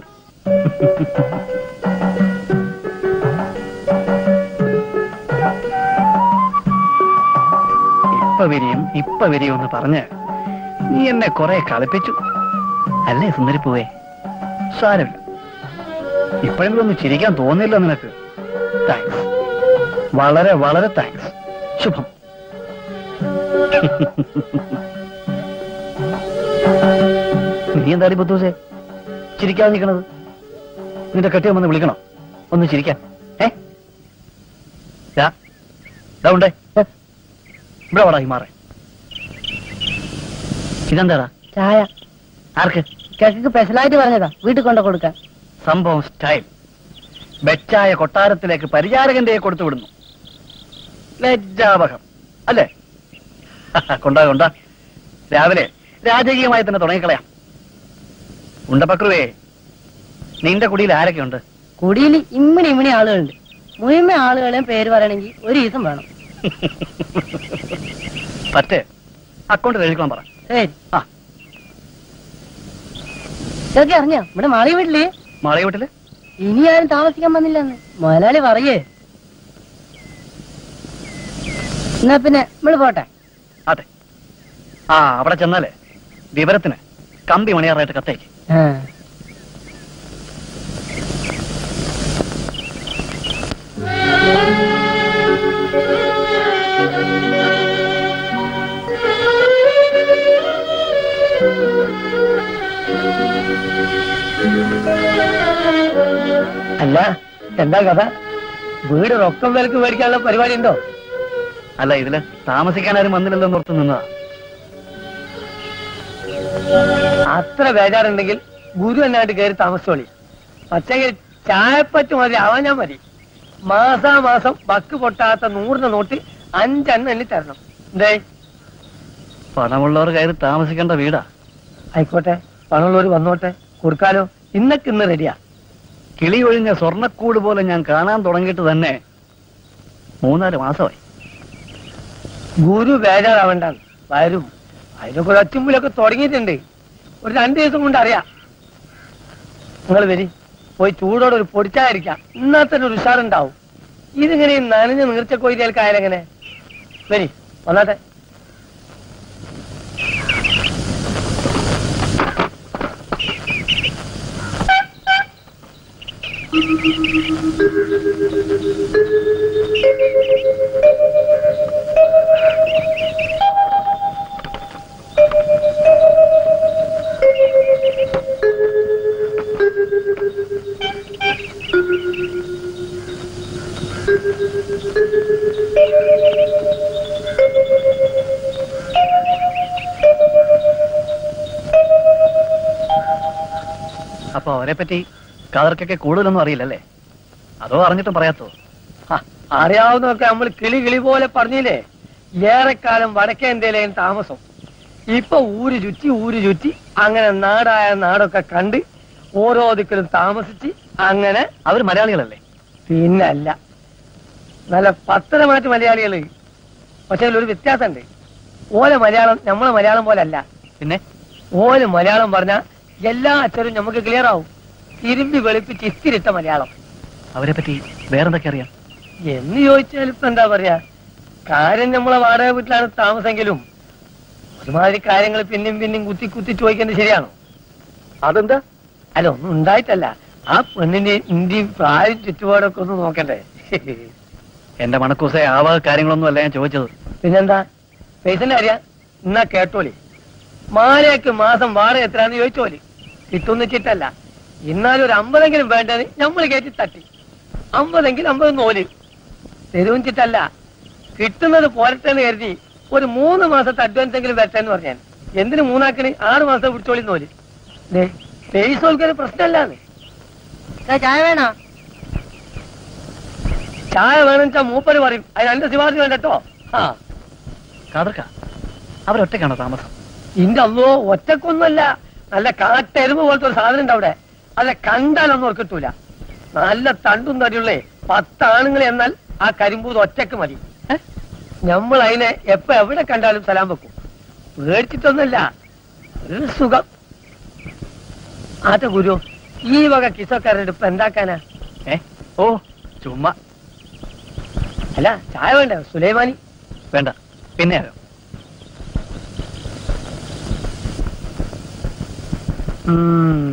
ഇപ്പൊ വരിയും ഇപ്പൊ വരിയും എന്ന് പറഞ്ഞ് നീ എന്നെ കുറെ കളിപ്പിച്ചു അല്ലേ സുന്ദരിപ്പൂവേ സാരമില്ല ഇപ്പോഴെങ്കിലും ഒന്ന് ചിരിക്കാൻ തോന്നില്ല നിനക്ക് താങ്ക്സ് വളരെ വളരെ താങ്ക്സ് ശുഭം നീ എന്താടി ബുദ്ധൂസേ ചിരിക്കാതെ നിൽക്കണത് നിന്റെ കെട്ടിയം വന്ന് വിളിക്കണോ ഒന്ന് ചിരിക്കാൻ ഏ ദാ, ദാ ഉണ്ടേ ഏ? ഇവിടെ വാടാ ഈ മാറേ ഇതെന്താടാ ചായ ആർക്ക് കേക്ക് സ്പെഷ്യലായിട്ട് പറഞ്ഞതാ വീട്ടിൽ കൊണ്ട കൊടുക്കാൻ സംഭവം സ്റ്റൈൽ വെച്ചായ കൊട്ടാരത്തിലേക്ക് പരിചാരകന്റെ കൊടുത്തു വിടുന്നു ലജ്ജാവഹം അല്ലേ കൊണ്ടാ കൊണ്ടാ രാവിലെ രാജകീയമായി തന്നെ തുടങ്ങിക്കളയാം ഉണ്ടപക്രുവേ നിന്റെ കുടിയിൽ ആരൊക്കെയുണ്ട് കുടിയിൽ ഇമ്മിണി ഇമ്മിണി ആളുകളുണ്ട് മുഴുവൻ ആളുകളെയും പേര് പറയണമെങ്കിൽ ഒരു ദിവസം വേണം പറ്റേ അക്കൗണ്ട് എഴുതിക്കണം പറ ശരി ആ ഇതൊക്കെ അറിഞ്ഞോ ഇവിടെ മാളി വീട്ടില് മാളയ വീട്ടില് ഇനി ആരും താമസിക്കാൻ വന്നില്ലെന്ന് മുതലാളി പറയേ എന്നാ പിന്നെ നമ്മള് പോട്ടെ അതെ ആ അവിടെ ചെന്നാലേ വിവരത്തിന് കമ്പി മണിയാറായിട്ട് കത്തേക്ക് അല്ല എന്താ കഥ വീട് റൊക്കം വിലക്ക് മേടിക്കാനുള്ള പരിപാടി ഉണ്ടോ അല്ല ഇതില് താമസിക്കാൻ ആരും വന്നില്ലല്ലോ എന്ന് ഓർത്ത് നിന്നതാ അത്ര ബേജാറുണ്ടെങ്കിൽ ഗുരു എന്നായിട്ട് കയറി താമസിച്ചോളി പക്ഷെങ്കിൽ ചായപ്പറ്റ് മതി അവനാ മതി മാസാമാസം ബക്ക് പൊട്ടാത്ത നൂറിന് നോട്ട് അഞ്ചെണ്ണം എണ്ണി തരണം എന്തേ പണമുള്ളവർ കയറി താമസിക്കേണ്ട വീടാ ആയിക്കോട്ടെ പണമുള്ളവർ വന്നോട്ടെ കൊടുക്കാലോ ഇന്നൊക്കെ ഇന്ന് റെഡിയാ കിളി ഒഴിഞ്ഞ സ്വർണ്ണക്കൂട് പോലെ ഞാൻ കാണാൻ തുടങ്ങിയിട്ട് തന്നെ മൂന്നാല് മാസമായി ഗുരു ബേജാറാവണ്ടാണ് വരും അതിനൊക്കെ ഒരു ഒച്ചുമ്പിലൊക്കെ തുടങ്ങിയിട്ടുണ്ട് ഒരു രണ്ടു ദിവസം കൊണ്ട് അറിയാം നിങ്ങൾ വരി പോയി ചൂടോടെ ഒരു പൊടിച്ചായിരിക്കാം എന്നാൽ തന്നെ ഒരു ഉഷാറുണ്ടാവും ഇതിങ്ങനെ ഈ നനഞ്ഞ് നീർച്ച കൊയ്തേൽക്കായാലെങ്ങനെ വരി വന്നാട്ടെ അപ്പൊ അവരെ പറ്റി കാതർക്കൊക്കെ കൂടുതലൊന്നും അറിയില്ലല്ലേ അതോ അറിഞ്ഞിട്ടും പറയാത്തോ ഹ, അറിയാവുന്നതൊക്കെ നമ്മൾ കിളി കിളി പോലെ പറഞ്ഞില്ലേ ഏറെക്കാലം വടക്കേ ഇന്ത്യയിലേയും താമസം ഇപ്പൊ ഊര് ചുറ്റി ഊര് ചുറ്റി അങ്ങനെ നാടായ നാടൊക്കെ കണ്ട് ഓരോ ദിക്കിലും താമസിച്ച് അങ്ങനെ അവർ മലയാളികളല്ലേ പിന്നല്ല നല്ല പത്തരമാറ്റ് മലയാളികള് പക്ഷെ അതിലൊരു വ്യത്യാസമുണ്ട് ഓല മലയാളം നമ്മളെ മലയാളം പോലെ അല്ല പിന്നെ ഓല് മലയാളം പറഞ്ഞ എല്ലാ അക്ഷരവും നമുക്ക് ക്ലിയർ ആവും തിരുമ്പി വെളുപ്പിച്ച് ഇത്തിരിട്ട മലയാളം അവരെ പറ്റി വേറെന്തൊക്കെ അറിയാം എന്ന് ചോദിച്ചാൽ ഇപ്പൊ എന്താ പറയാ കാര്യം നമ്മളെ വാടക വീട്ടിലാണ് താമസമെങ്കിലും ഒരുമാതിരി കാര്യങ്ങൾ പിന്നെയും പിന്നെയും കുത്തി കുത്തി ചോദിക്കുന്നത് ശരിയാണോ അതെന്താ അല്ല ഒന്നും ഉണ്ടായിട്ടല്ല ആ പെണ്ണിന്റെ ഇന്ത്യയും പ്രായം ചുറ്റുപാടൊക്കെ ഒന്ന് നോക്കണ്ടേ എന്റെ മണക്കൂസെ ആ വക കാര്യങ്ങളൊന്നും അല്ല ഞാൻ ചോദിച്ചത് പിന്നെന്താ പൈസന്റെ അറിയാം എന്നാ കേട്ടോളി മാലയ്ക്ക് മാസം വാടക എത്രയാന്ന് ചോദിച്ചോലി കിട്ടുന്ന ചിട്ടല്ല എന്നാലും ഒരു അമ്പതെങ്കിലും വേണ്ടത് നമ്മൾ കയറ്റി തട്ടി അമ്പതെങ്കിൽ അമ്പത് നോല് തരുവും ചിട്ടല്ല കിട്ടുന്നത് പോരട്ടെന്ന് കരുതി ഒരു മൂന്ന് മാസത്തെ അഡ്വാൻസ് എങ്കിലും വരട്ടെന്ന് പറഞ്ഞാൽ എന്തിന് മൂന്നാക്കണി ആറ് മാസം പിടിച്ചോളി നോല് ദേ പൈസ ഒരു പ്രശ്നമല്ലാന്ന് ചായ വേണോ ചായ വേണമെന്ന് വെച്ചാൽ മൂപ്പര് പറയും അതിന് എന്റെ ശിവാർജി വേണ്ടട്ടോ ആ കാതർക്ക അവരൊറ്റയ്ക്കാണോ താമസം ഇന്റെ അല്ലോ ഒറ്റക്കൊന്നല്ല നല്ല കാട്ടെരുമ്പ് പോലത്തെ ഒരു സാധനം ഉണ്ട് അവിടെ അല്ല കണ്ടാലൊന്നും ഓർക്ക് കിട്ടൂല നല്ല തണ്ടും തടിയുള്ളേ പത്താണുങ്ങൾ എന്നാൽ ആ കരിമ്പൂത് ഒറ്റക്ക് മതി നമ്മൾ അതിനെ എപ്പോ എവിടെ കണ്ടാലും സലാം വെക്കും പേടിച്ചിട്ടൊന്നുമല്ല ഒരു സുഖം ആട്ടെ ഗുരു ഈ വക കിസക്കാരുടെ ഇപ്പൊ എന്താക്കാനാ ഏ ഓ ചുമ്മാ അല്ല ചായ വേണ്ട സുലൈമാനി വേണ്ട പിന്നെ ആരോ ഉം.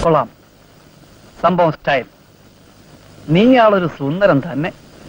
കൊള്ളാം സംഭവം സ്റ്റൈൽ നീയാളൊരു സുന്ദരം തന്നെ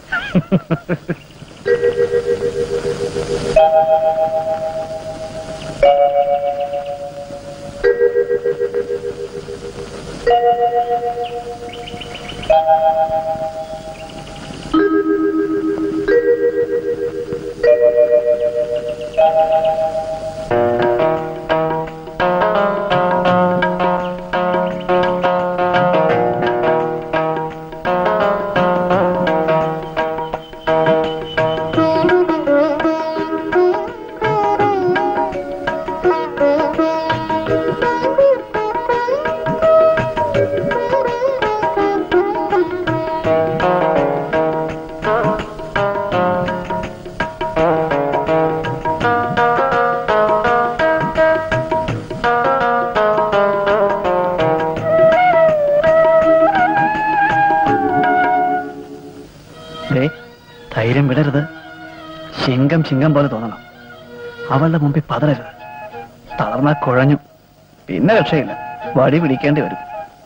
ദേ, ധൈര്യം വിടരുത് ശിങ്കം ശിങ്കം പോലെ തോന്നണം അവളുടെ മുമ്പിൽ പതറരുത് തളർന്നാ കുഴഞ്ഞു പിന്നെ രക്ഷയില്ല വടി പിടിക്കേണ്ടി വരും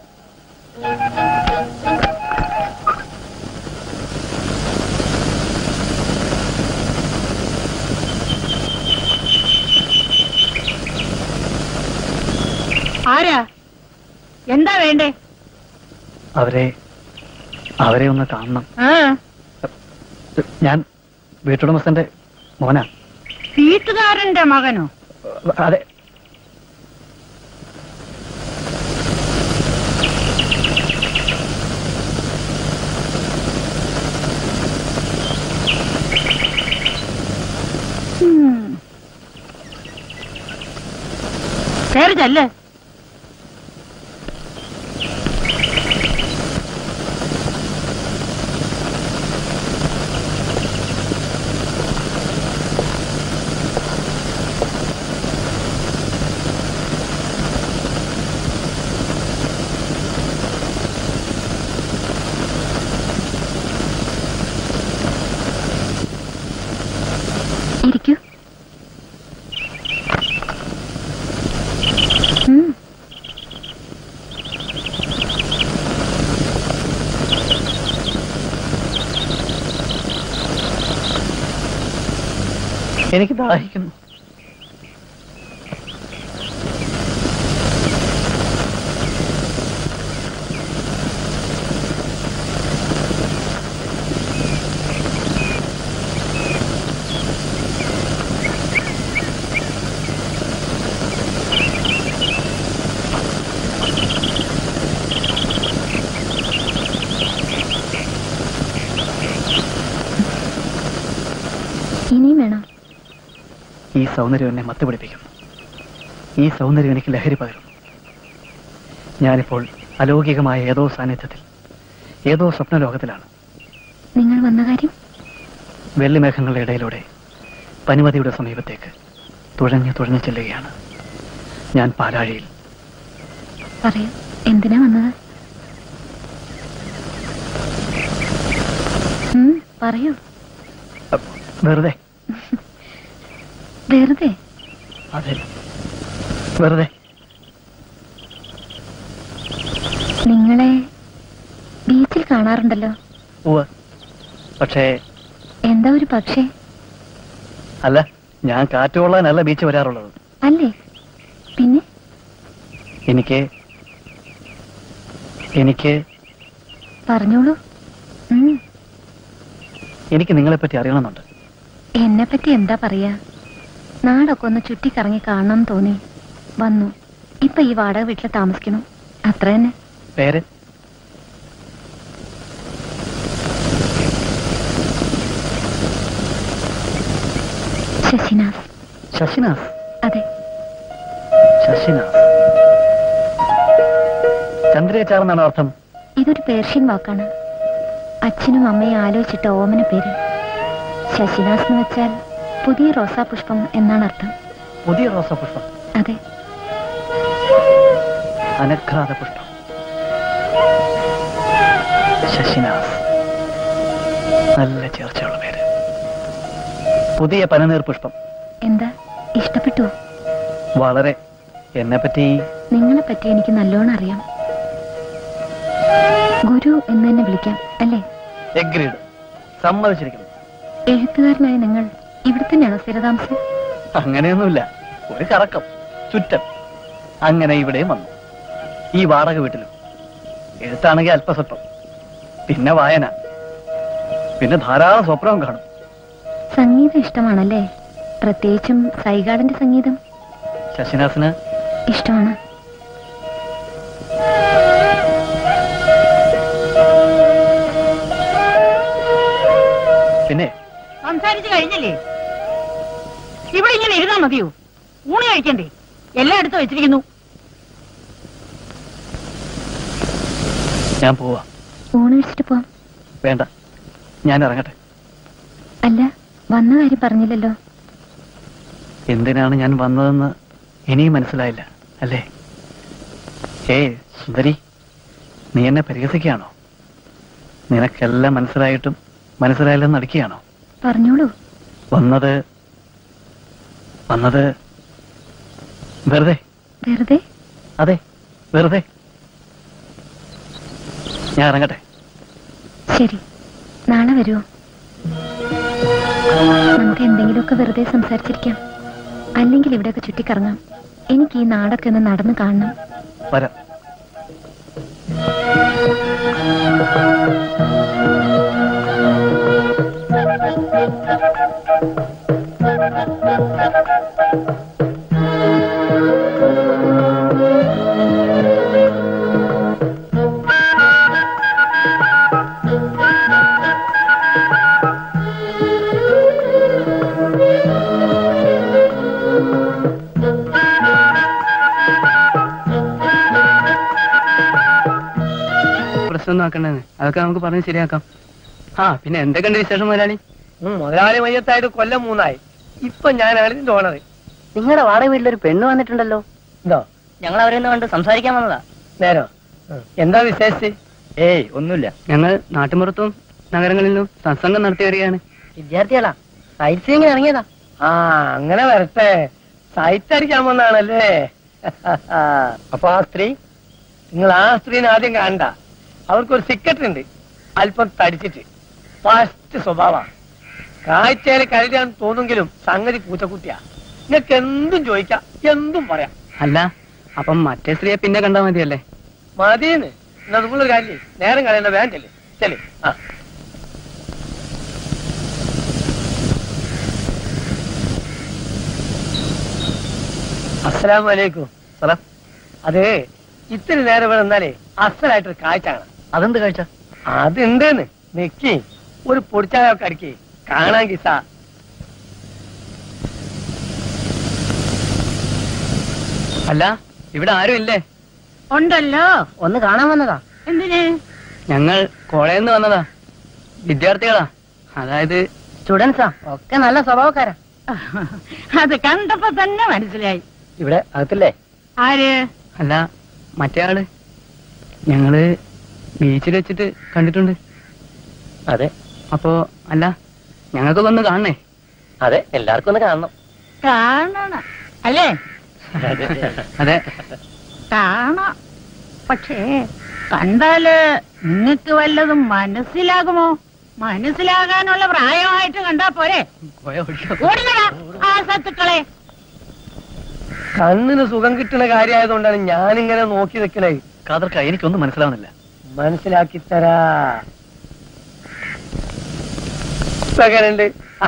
ആരാ എന്താ വേണ്ടേ അവരെ അവരെ ഒന്ന് കാണണം ആ ഞാൻ വീട്ടുടമസ്ഥന്റെ മോനാ വീട്ടുകാരന്റെ മകനോ അതെ കയറി ചെല്ല് ഇരിക്കൂ ഉം, എനിക്ക് ദാഹിക്കുന്നു ഇനിയും വേണം ഈ സൗന്ദര്യം എന്നെ മത്തുപിടിപ്പിക്കുന്നു ഈ സൗന്ദര്യം എനിക്ക് ലഹരി പകരുന്നു ഞാനിപ്പോൾ അലൗകികമായ ഏതോ സാന്നിധ്യത്തിൽ ഏതോ സ്വപ്നലോകത്തിലാണ് നിങ്ങൾ വന്ന കാര്യം വെള്ളിമേഘങ്ങളുടെ ഇടയിലൂടെ പനിമതിയുടെ സമീപത്തേക്ക് തുഴഞ്ഞു തുഴഞ്ഞു ചെല്ലുകയാണ് ഞാൻ പാലാഴിയിൽ പറയൂ എന്തിനാ വന്നത് ഉം, പറയൂ അ, വെറുതെ വെറുതെ അതെ വെറുതെ നിങ്ങളെ ബീച്ചിൽ കാണാറുണ്ടല്ലോ ഉവ്വ് പക്ഷേ എന്താ ഒരു പക്ഷേ അല്ല ഞാൻ കാറ്റുകൊള്ളാനല്ല ബീച്ച് വരാറുള്ളത് അല്ലേ പിന്നെ എനിക്ക് എനിക്ക് പറഞ്ഞോളൂ ഉം, എനിക്ക് നിങ്ങളെപ്പറ്റി അറിയണമെന്നുണ്ട് എന്നെ പറ്റി എന്താ പറയാ നാടൊക്കെ ഒന്ന് ചുറ്റിക്കറങ്ങി കാണണം തോന്നി വന്നു ഇപ്പൊ ഈ വാടക വീട്ടിൽ താമസിക്കണം അത്ര തന്നെ പേര് ശശിനാഥ് ശശിനാഥ് അതെ ശശിനാഥ് ചന്ദ്രയച്ചാർന്നാണ് അർത്ഥം ഇതൊരു പേർഷ്യൻ വാക്കാണ് അച്ഛനും അമ്മയും ആലോചിച്ചിട്ട ഓമന പേര് ശശിനാഥ് എന്ന് വെച്ചാൽ പുതിയ റോസാപുഷ്പം എന്നാണ് അർത്ഥം പുതിയ റോസാപുഷ്പം അതെ അനഘ്രാത പുഷ്പം ശശിനാഥ് നല്ല ചേർച്ചയുള്ള പേര് പുതിയ പനനീർ പുഷ്പം എന്താ ഇഷ്ടപ്പെട്ടു വളരെ എന്നെ പറ്റി നിങ്ങളെ പറ്റി എനിക്ക് നല്ലോണം അറിയാം ഗുരു എന്ന് തന്നെ വിളിക്കാം അല്ലേ എഗ്രീഡ് സമ്മതിച്ചിരിക്കുന്നു എഴുത്തുകാരനായ നിങ്ങൾ ഇവിടെ തന്നെയാണോ സ്ഥിരതാമസം അങ്ങനെയൊന്നുമില്ല ഒരു കറക്കം ചുറ്റം അങ്ങനെ ഇവിടെയും വന്നു ഈ വാടക വീട്ടിലും എഴുത്താണെങ്കിൽ അല്പസ്വല്പം പിന്നെ വായന പിന്നെ ധാരാളം സ്വപ്നവും കാണും സംഗീതം ഇഷ്ടമാണല്ലേ പ്രത്യേകിച്ചും സൈഗാടിന്റെ സംഗീതം ശശിനാഥന് ഇഷ്ടമാണ് പിന്നെ സംസാരിച്ചു കഴിഞ്ഞല്ലേ ഇവിടെ ഇങ്ങനെ ഇരുന്നാ മതിയോ ഊണ് കഴിക്കണ്ടേ എല്ലായിടത്തും വെച്ചിരിക്കുന്നു ഞാൻ പോവാ ഊണ് കഴിച്ചിട്ട് പോവാം വേണ്ട ഞാൻ ഇറങ്ങട്ടെ അല്ല വന്ന കാര്യം പറഞ്ഞില്ലല്ലോ എന്തിനാണ് ഞാൻ വന്നതെന്ന് ഇനിയും മനസ്സിലായില്ല അല്ലേ ഏ സുന്ദരി നീ എന്നെ പരിഹസിക്കുകയാണോ നിനക്കെല്ലാം മനസ്സിലായിട്ടും മനസ്സിലായില്ലെന്ന് നടിക്കുകയാണോ പറഞ്ഞോളൂ വന്നത് വന്നത് വെറുതെ വെറുതെ അതെ വെറുതെ ഞാൻ ഇറങ്ങട്ടെ ശരി നാളെ വരുമോ നമുക്ക് എന്തെങ്കിലുമൊക്കെ വെറുതെ സംസാരിച്ചിരിക്കാം അല്ലെങ്കിൽ ഇവിടെയൊക്കെ ചുറ്റിക്കറങ്ങാം എനിക്ക് ഈ നാടൊക്കെ ഒന്ന് നടന്ന് കാണണം വരാം പ്രശ്നം നോക്കണ്ടെന്ന് അതൊക്കെ നമുക്ക് പറഞ്ഞ് ശരിയാക്കാം ആ പിന്നെ എന്തൊക്കെയുണ്ട് വിശേഷം മുതലാളി മുതലാളി മയ്യത്തായിട്ട് കൊല്ലം മൂന്നായി ഇപ്പൊ ഞാനാണ് ഇതിന്റെ ഓണർ നിങ്ങളുടെ വാടക വീട്ടിലൊരു പെണ്ണ് വന്നിട്ടുണ്ടല്ലോ എന്തോ ഞങ്ങൾ അവരെ കണ്ട് സംസാരിക്കാൻ വന്നതാ നേരോ എന്താ വിശേഷിച്ച് ഏയ് ഒന്നുമില്ല ഞങ്ങൾ നാട്ടുമ്പുറത്തും നഗരങ്ങളിലും സത്സംഗം നടത്തി വരികയാണ് വിദ്യാർത്ഥികളാ സൈറ്റ് സീയിങ്ങിന് ഇറങ്ങിയതാ ആ അങ്ങനെ വരട്ടെ സൈറ്റ് അടിക്കാൻ വന്നാണല്ലേ അപ്പൊ ആ സ്ത്രീ നിങ്ങൾ ആ സ്ത്രീനെ ആദ്യം കാണണ്ട അവർക്കൊരു സിക്കറ്റ് ഉണ്ട് അല്പം തടിച്ചിട്ട് ഫസ്റ്റ് സ്വഭാവ കാഴ്ചയിൽ കരുതാൻ തോന്നുമെങ്കിലും സംഗതി പൂച്ചക്കുട്ടിയാ നിങ്ങൾക്ക് എന്തും ചോദിക്കാം എന്തും പറയാം അല്ല അപ്പം മറ്റേ സ്ത്രീയെ പിന്നെ കണ്ടാ മതിയല്ലേ മതിയെന്ന് എന്നാ നിങ്ങളൊരു കാര്യം ചെയ്യ്. നേരം കളയണ്ട വേണ്ടല്ലേ ചെല്ലേ ആ അസ്സലാമു അലൈക്കും സലാം അത് ഇത്തിരി നേരം ഇവിടെ നിന്നാലേ അസലായിട്ടൊരു കാഴ്ച കാണാം അതെന്ത് കാഴ്ച അതുണ്ടെന്ന് നിക്കി ഒരു പൊടിച്ചായൊക്കെ അടിക്കേ കാണാൻ കിസ അല്ല ഇവിടെ ആരും ഇല്ലേ ഉണ്ടല്ലോ ഒന്ന് കാണാൻ വന്നതാ എന്തിന് ഞങ്ങൾ കോളേജിൽ നിന്ന് വന്നതാ വിദ്യാർത്ഥികളാ അതായത് സ്റ്റുഡൻസാ ഒക്കെ നല്ല സ്വഭാവക്കാരാ അത് കണ്ടപ്പോ തന്നെ മനസ്സിലായി ഇവിടെ അകത്തില്ലേ ആര് അല്ല മറ്റേ ആള് ഞങ്ങള് ബീച്ചിൽ വെച്ചിട്ട് കണ്ടിട്ടുണ്ട് അതെ അപ്പോ അല്ല ഞങ്ങൾക്കൊക്കെ ഒന്ന് കാണണേ അതെ എല്ലാവർക്കും ഒന്ന് കാണണം കാണണം അല്ലേ അതെ കാണാം പക്ഷേ കണ്ടാല് നിങ്ങക്ക് വല്ലതും മനസ്സിലാകുമോ മനസ്സിലാകാനുള്ള പ്രായമായിട്ട് കണ്ടാ പോരെ പോയോ ഓടില്ലടാ ആ സത്തുക്കളെ കണ്ണിന് സുഖം കിട്ടുന്ന കാര്യമായതുകൊണ്ടാണ് ഞാനിങ്ങനെ നോക്കി നിൽക്കണേ കാതർക്ക എനിക്കൊന്നും മനസ്സിലാവുന്നില്ല മനസ്സിലാക്കി തരാ ഇപ്പൊ എങ്ങനെയുണ്ട്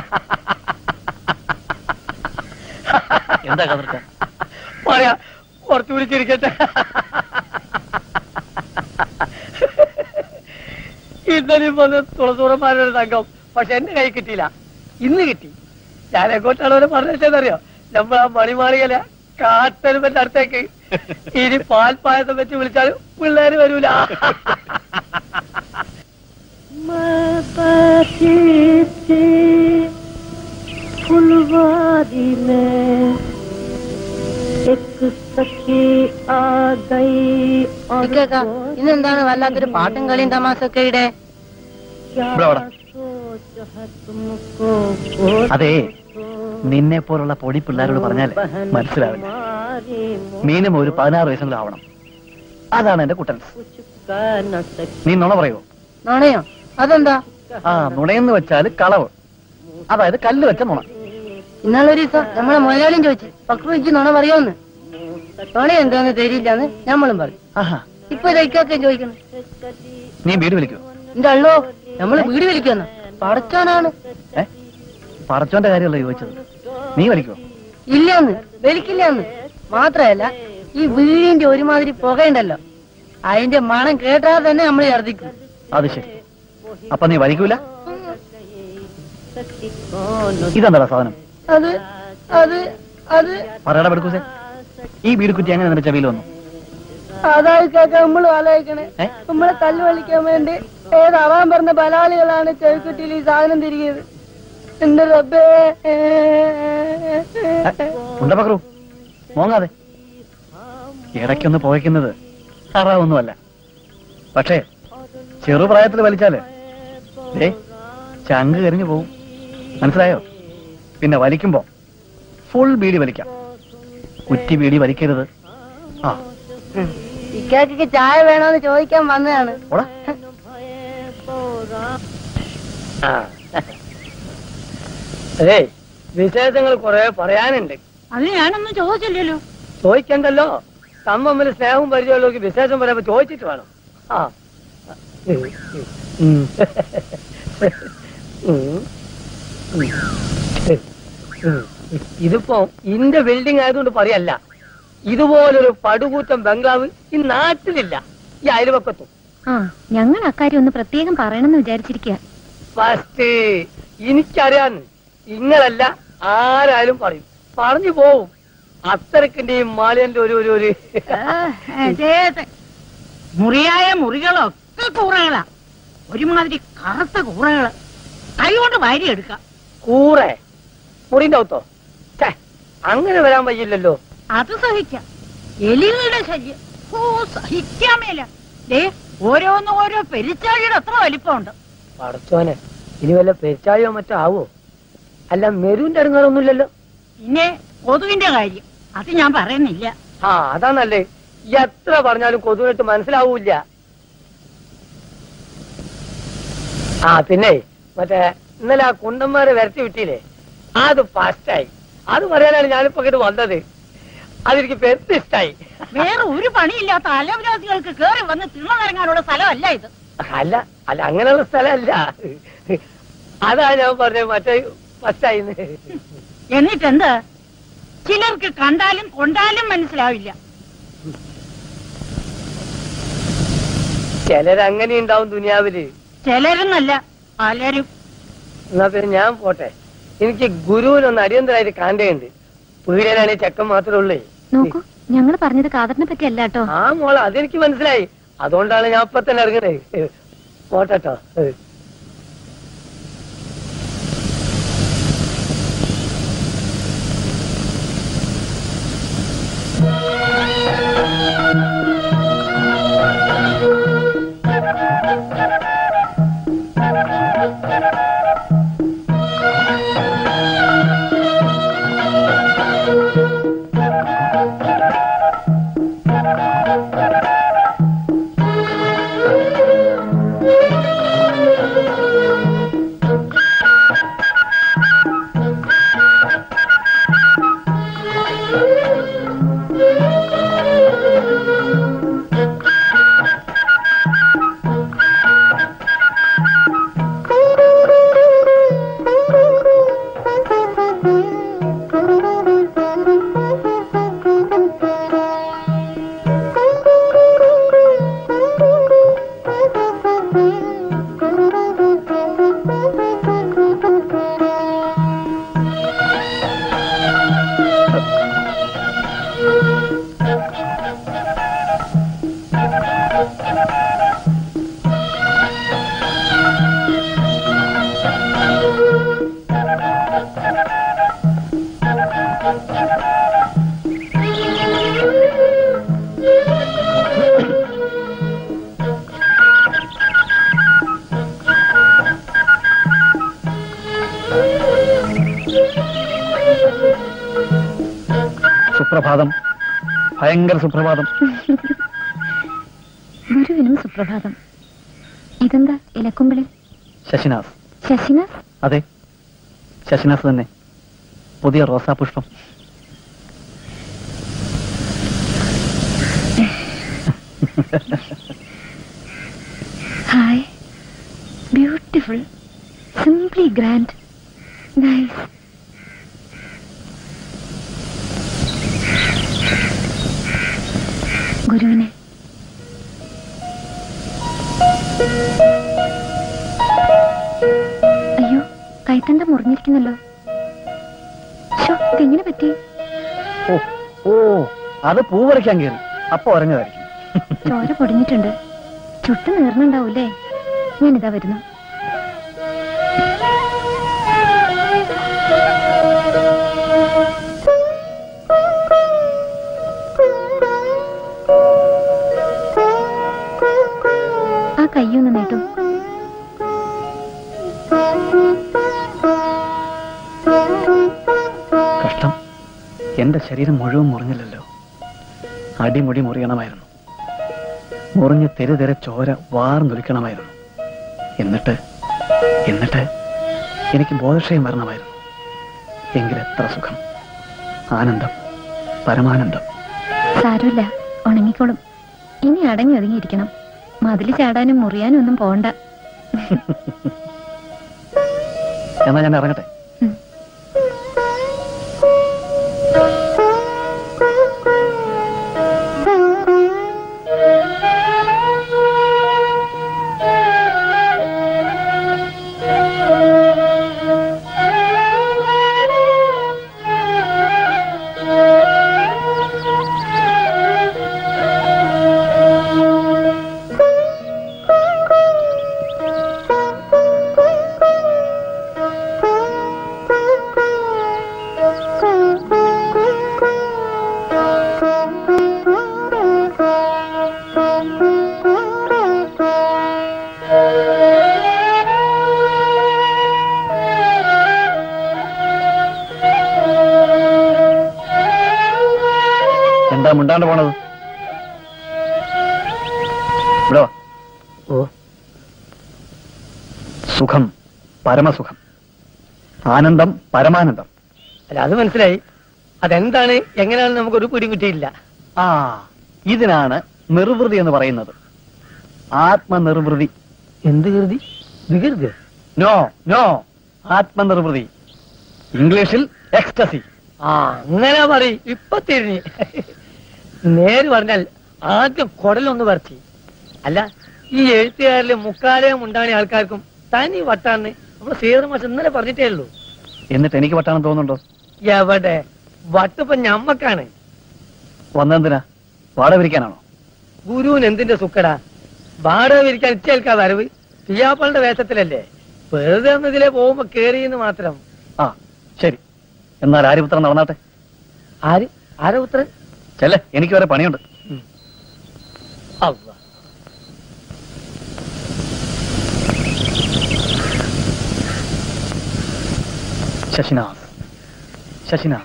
എന്താ കാതർക്ക പറയാ കുറച്ചു വിളിച്ചിരിക്കട്ടെ ഇന്നലെ വന്ന് തുളസൂറന്മാരുടെ സംഘം പക്ഷെ എന്റെ കൈ കിട്ടിയില്ല ഇന്ന് കിട്ടി ഞാൻ എങ്ങോട്ടാണ് അവരെ പറഞ്ഞറിയോ നമ്മൾ ആ മണിമാളികല കാട്ടരുമന്റെ അടുത്തേക്ക് ഇനി പാൽപ്പായസം വെച്ച് വിളിച്ചാലും പിള്ളേര് വരൂല फुलवारी में एक सखी आ गई और ഇന്നെന്താണ് വല്ലാത്തൊരു പാട്ടും കളിയും തമാശൊക്കെ ഇവിടെ ഇവിടെ വാടാ. सोच है तुमको അതെ നിന്നെ പോലുള്ള പൊടി പിള്ളേരോട് പറഞ്ഞാൽ മനസ്സിലാവില്ല हमारी മീനും ഒരു പതിനാറ് വയസ്സെങ്കിലും ആവണം അതാണ് എന്റെ കുട്ടൻസ് कुछ का न सके നീ നുണ പറയോ നാണയോ അതെന്താ ആ നുണയെന്ന് വെച്ചാല് കളവ് അതായത് കല്ല് വെച്ച നുണ ഇന്നാളൊരു ദിവസം നമ്മളെ മുതലാളിയും ചോദിച്ചു പക്രു വെച്ച് നുണ പറയുമെന്ന് നുണ എന്താന്ന് തരില്ലാന്ന് നമ്മളും പറയും ആഹാ ഇപ്പൊ ഇതൊക്കെ ചോദിക്കണം നീ വീട് വിളിക്കോ എന്റെ അള്ളോ നമ്മള് വീട് വിളിക്കുന്ന പടച്ചാനാണ് ഏ പറച്ചോന്റെ കാര്യമല്ല ചോദിച്ചത് നീ വലിക്കോ ഇല്ലാന്ന് വലിക്കില്ലാന്ന് മാത്രല്ല ഈ വീടിന്റെ ഒരുമാതിരി പുകയുണ്ടല്ലോ അതിന്റെ മണം കേട്ടാൽ തന്നെ നമ്മൾ ഛർദിക്കും അത് ശരി അപ്പൊ നീ വലിക്കൂല सकी कौन ഇതെന്താ സാധനം അത് അത് അത് പറയടാ പെടുക്കൂസേ ഈ വീട് കുറ്റി എങ്ങനെ നിന്റെ ചെവിയിൽ വന്നു അതായിക്കൊക്കെ നമ്മൾ ആലോചിക്കണേ ഏ? നമ്മളെ തല്ലു വലിക്കാൻ വേണ്ടി ഏതാവാൻ പറഞ്ഞ ബലാളികളാണ് ചെവിക്കുറ്റിയിൽ ഈ സാധനം തിരികിയത് എന്റെ റബ്ബേ ഉണ്ട പക്രു മോങ്ങാതെ ഇടയ്ക്കൊന്ന് പുകയ്ക്കുന്നത് ഹറാവൊന്നുമല്ല പക്ഷേ ചെറുപ്രായത്തിൽ വലിച്ചാല് ദേ ചങ്ക് കരിഞ്ഞു പോവും മനസ്സിലായോ പിന്നെ വലിക്കുമ്പോ ഫുൾ ബീഡി വലിക്കാം കുറ്റി ബീഡി വലിക്കരുത് ആ ഇക്കാക്ക് ചായ വേണോന്ന് ചോദിക്കാൻ വന്നതാണ് ഓടാ അതെ വിശേഷങ്ങൾ കുറെ പറയാനുണ്ട് അത് ഞാനൊന്നും ചോദിച്ചില്ലല്ലോ ചോദിക്കണ്ടല്ലോ തമ്മിൽ സ്നേഹവും പരിചയമുള്ളവർക്ക് വിശേഷം പറയുമ്പോ ചോദിച്ചിട്ട് വേണം ആ ഉം. ഉം. ഉം. ഇതിപ്പോ ഇന്റെ ബിൽഡിംഗ് ആയതുകൊണ്ട് പറയല്ല ഇതുപോലൊരു പടുകൂറ്റം ബംഗ്ലാവ് ഈ നാട്ടിലില്ല ഈ അയൽവക്കത്തും ആ ഞങ്ങൾ അക്കാര്യം ഒന്ന് പ്രത്യേകം പറയണമെന്ന് വിചാരിച്ചിരിക്കുക ഫസ്റ്റ് എനിക്കറിയാന്ന് നിങ്ങളല്ല ആരായാലും പറയും പറഞ്ഞു പോവും അത്രക്കിന്റെ ഈ മാലിയന്റെ ഒരു ഒരു ഒരു മുറിയായ മുറികളൊക്കെ കൂറകളാ ഒരുമാതിരി കറുത്ത കൂറകള് കൈകൊണ്ട് വാരി എടുക്കാം കൂറെ മുറിന്റെ ഔത്തോ ഛേ, അങ്ങനെ വരാൻ വയ്യില്ലല്ലോ അത് സഹിക്കാം എലികളുടെ ശല്യം ഓ സഹിക്കാൻ മേല ദേ ഓരോന്നും ഓരോ പെരിച്ചാഴിയുടെ അത്ര വലിപ്പമുണ്ട് പടച്ചോനെ ഇനി വല്ല പെരിച്ചാഴിയോ മറ്റോ ആവോ അല്ല മെരുവിന്റെ ഇറങ്ങാറൊന്നുമില്ലല്ലോ പിന്നെ കൊതുകിന്റെ കാര്യം അത് ഞാൻ പറയുന്നില്ല ആ അതാണല്ലേ എത്ര പറഞ്ഞാലും കൊതുവിനിട്ട് മനസ്സിലാവൂല ആ പിന്നെ മറ്റേ ഇന്നലെ ആ കുണ്ടന്മാരെ വരത്തി വിട്ടില്ലേ അത് ഫസ്റ്റായി അത് പറയാനാണ് ഞാനിപ്പോ ഇങ്ങോട്ട് വന്നത് അതെനിക്ക് പെരുത്ത് ഇഷ്ടായി വേറെ ഒരു പണിയില്ലാത്ത അലവരാസികൾക്ക് കേറി വന്ന് തിണ്ണനിറങ്ങാനുള്ള സ്ഥലമല്ല ഇത് അല്ല അല്ല അങ്ങനെയുള്ള സ്ഥലമല്ല അതാ ഞാൻ പറഞ്ഞത് മറ്റേ ഫസ്റ്റായി എന്നിട്ടെന്ത് ചിലർക്ക് കണ്ടാലും കൊണ്ടാലും മനസ്സിലാവില്ല ചിലരങ്ങനെ ഉണ്ടാവും ദുനിയാവില് ചിലരെന്നല്ല പലരും എന്നാ പിന്നെ ഞാൻ പോട്ടെ എനിക്ക് ഗുരുവിനൊന്ന് അടിയന്തരായിട്ട് കാണേണ്ടതുണ്ട് പീഡനാണ് ഈ ചെക്കൻ മാത്രമേ ഉള്ളേ നോക്കൂ ഞങ്ങൾ പറഞ്ഞത് കാതറിനെ പറ്റി അല്ല കേട്ടോ ആ മോളെ അതെനിക്ക് മനസ്സിലായി അതുകൊണ്ടാണ് ഞാൻ ഇപ്പൊ തന്നെ ഇറങ്ങണേ പോട്ടെട്ടോ സുപ്രഭാതം ഭയങ്കര സുപ്രഭാതം ഗുരുവിനും സുപ്രഭാതം ഇതെന്താ ഇലക്കുമ്പിളിൽ ശശിനാഥ് ശശിനാഥ് അതെ ശശിനാഥ് തന്നെ പുതിയ റോസാപുഷ്പം hi beautiful simply grand nice ഗുരുവിനെ അയ്യോ കൈത്തണ്ട മുറിഞ്ഞിരിക്കുന്നല്ലോ ശോ, ഇതെങ്ങനെ പറ്റി ഓ ഓ അത് പൂ പറിക്കാൻ കയറി അപ്പൊ ഉറഞ്ഞതായിരിക്കും ചോര പൊടിഞ്ഞിട്ടുണ്ട് ചുട്ടു നീർന്നുണ്ടാവൂലേ ഞാനിതാ വരുന്നു ആ കയ്യൊന്ന് നീട്ടു കഷ്ടം എന്റെ ശരീരം മുഴുവൻ മുറിഞ്ഞില്ലല്ലോ അടിമുടി മുറിയണമായിരുന്നു മുറിഞ്ഞ് തെരുതെരെ ചോര വാർന്നൊലിക്കണമായിരുന്നു എന്നിട്ട് എന്നിട്ട് എനിക്ക് ബോധക്ഷയം വരണമായിരുന്നു എങ്കിലെത്ര സുഖം ആനന്ദം പരമാനന്ദം സാരമില്ല ഉണങ്ങിക്കോളും ഇനി അടങ്ങി ഒതുങ്ങിയിരിക്കണം മതില് ചാടാനും മുറിയാനും ഒന്നും പോണ്ട എന്നാ ഞാൻ ഇറങ്ങട്ടെ എന്താ മുണ്ടാണ്ട് പോണത് ഇവിടെ വാ. ഓ സുഖം പരമസുഖം ആനന്ദം പരമാനന്ദം അല്ല അത് മനസ്സിലായി അതെന്താണ് എങ്ങനെയാണെന്ന് നമുക്കൊരു പിടിയും കിട്ടിയില്ല ആ ഇതിനാണ് നിർവൃതി എന്ന് പറയുന്നത് ആത്മനിർവൃതി എന്ത് കരുതി വികൃതി നോ നോ ആത്മനിർവൃതി ഇംഗ്ലീഷിൽ എക്സ്റ്റസി ആ അങ്ങനെ പറയും ഇപ്പൊ തിരിഞ്ഞ് നേര് പറഞ്ഞാൽ ആദ്യം കുടലൊന്ന് പറിച്ച് അല്ല ഈ എഴുത്തുകാരിലെ മുക്കാലയും ഉണ്ടാണിയ ആൾക്കാർക്കും തനി വട്ടാന്ന് നമ്മള് സീറ മാസം ഇന്നലെ പറഞ്ഞിട്ടേ ഉള്ളൂ എന്നിട്ട് എനിക്ക് വട്ടാണെന്ന് തോന്നുന്നുണ്ടോ എവിടെ വട്ടിപ്പൊ ഞമ്മക്കാണ് വന്നെന്തിനാ വാടക വിരിക്കാനാണോ ഗുരുവിന് എന്തിന്റെ സുക്കടാ വാടക വിരിക്കാൻ ഇച്ചേൽക്കാ വരവ് പിയാപ്പളുടെ വേഷത്തിലല്ലേ വെറുതെ ഒന്നതിലെ പോകുമ്പോ കേറിയെന്ന് മാത്രം ആ ശരി എന്നാൽ ആര്യപുത്രൻ നടന്നാട്ടെ ആര് ആരാ ഉത്തരൻ ചെല്ലേ എനിക്ക് വരെ പണിയുണ്ട് അള്ളാ ശശിനാഥ് ശശിനാഥ്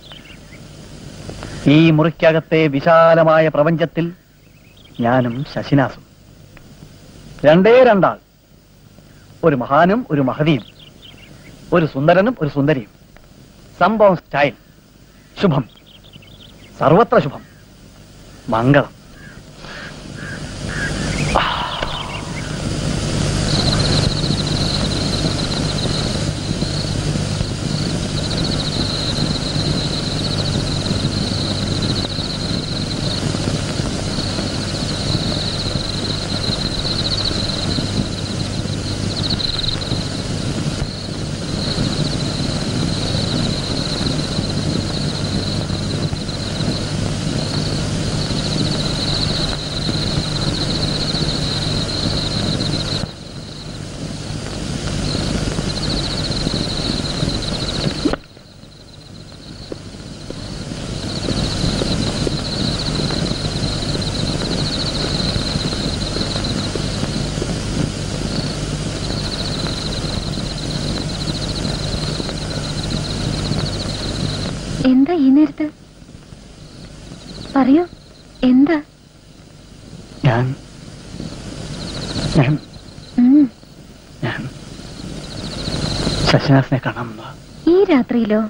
ഈ മുറിക്കകത്തെ വിശാലമായ പ്രപഞ്ചത്തിൽ ഞാനും ശശിനാഥും രണ്ടേ രണ്ടാൾ ഒരു മഹാനും ഒരു മഹതിയും ഒരു സുന്ദരനും ഒരു സുന്ദരിയും സംഭവം സ്റ്റൈൽ ശുഭം സർവത്ര ശുഭം മംഗളം എന്താ ഈ നേരത്ത് പറയൂ എന്താ ഞാൻ ഞാൻ ഉം. ഞാൻ ശശിനാഥിനെ കാണാമെന്ന് ഈ രാത്രിയിലോ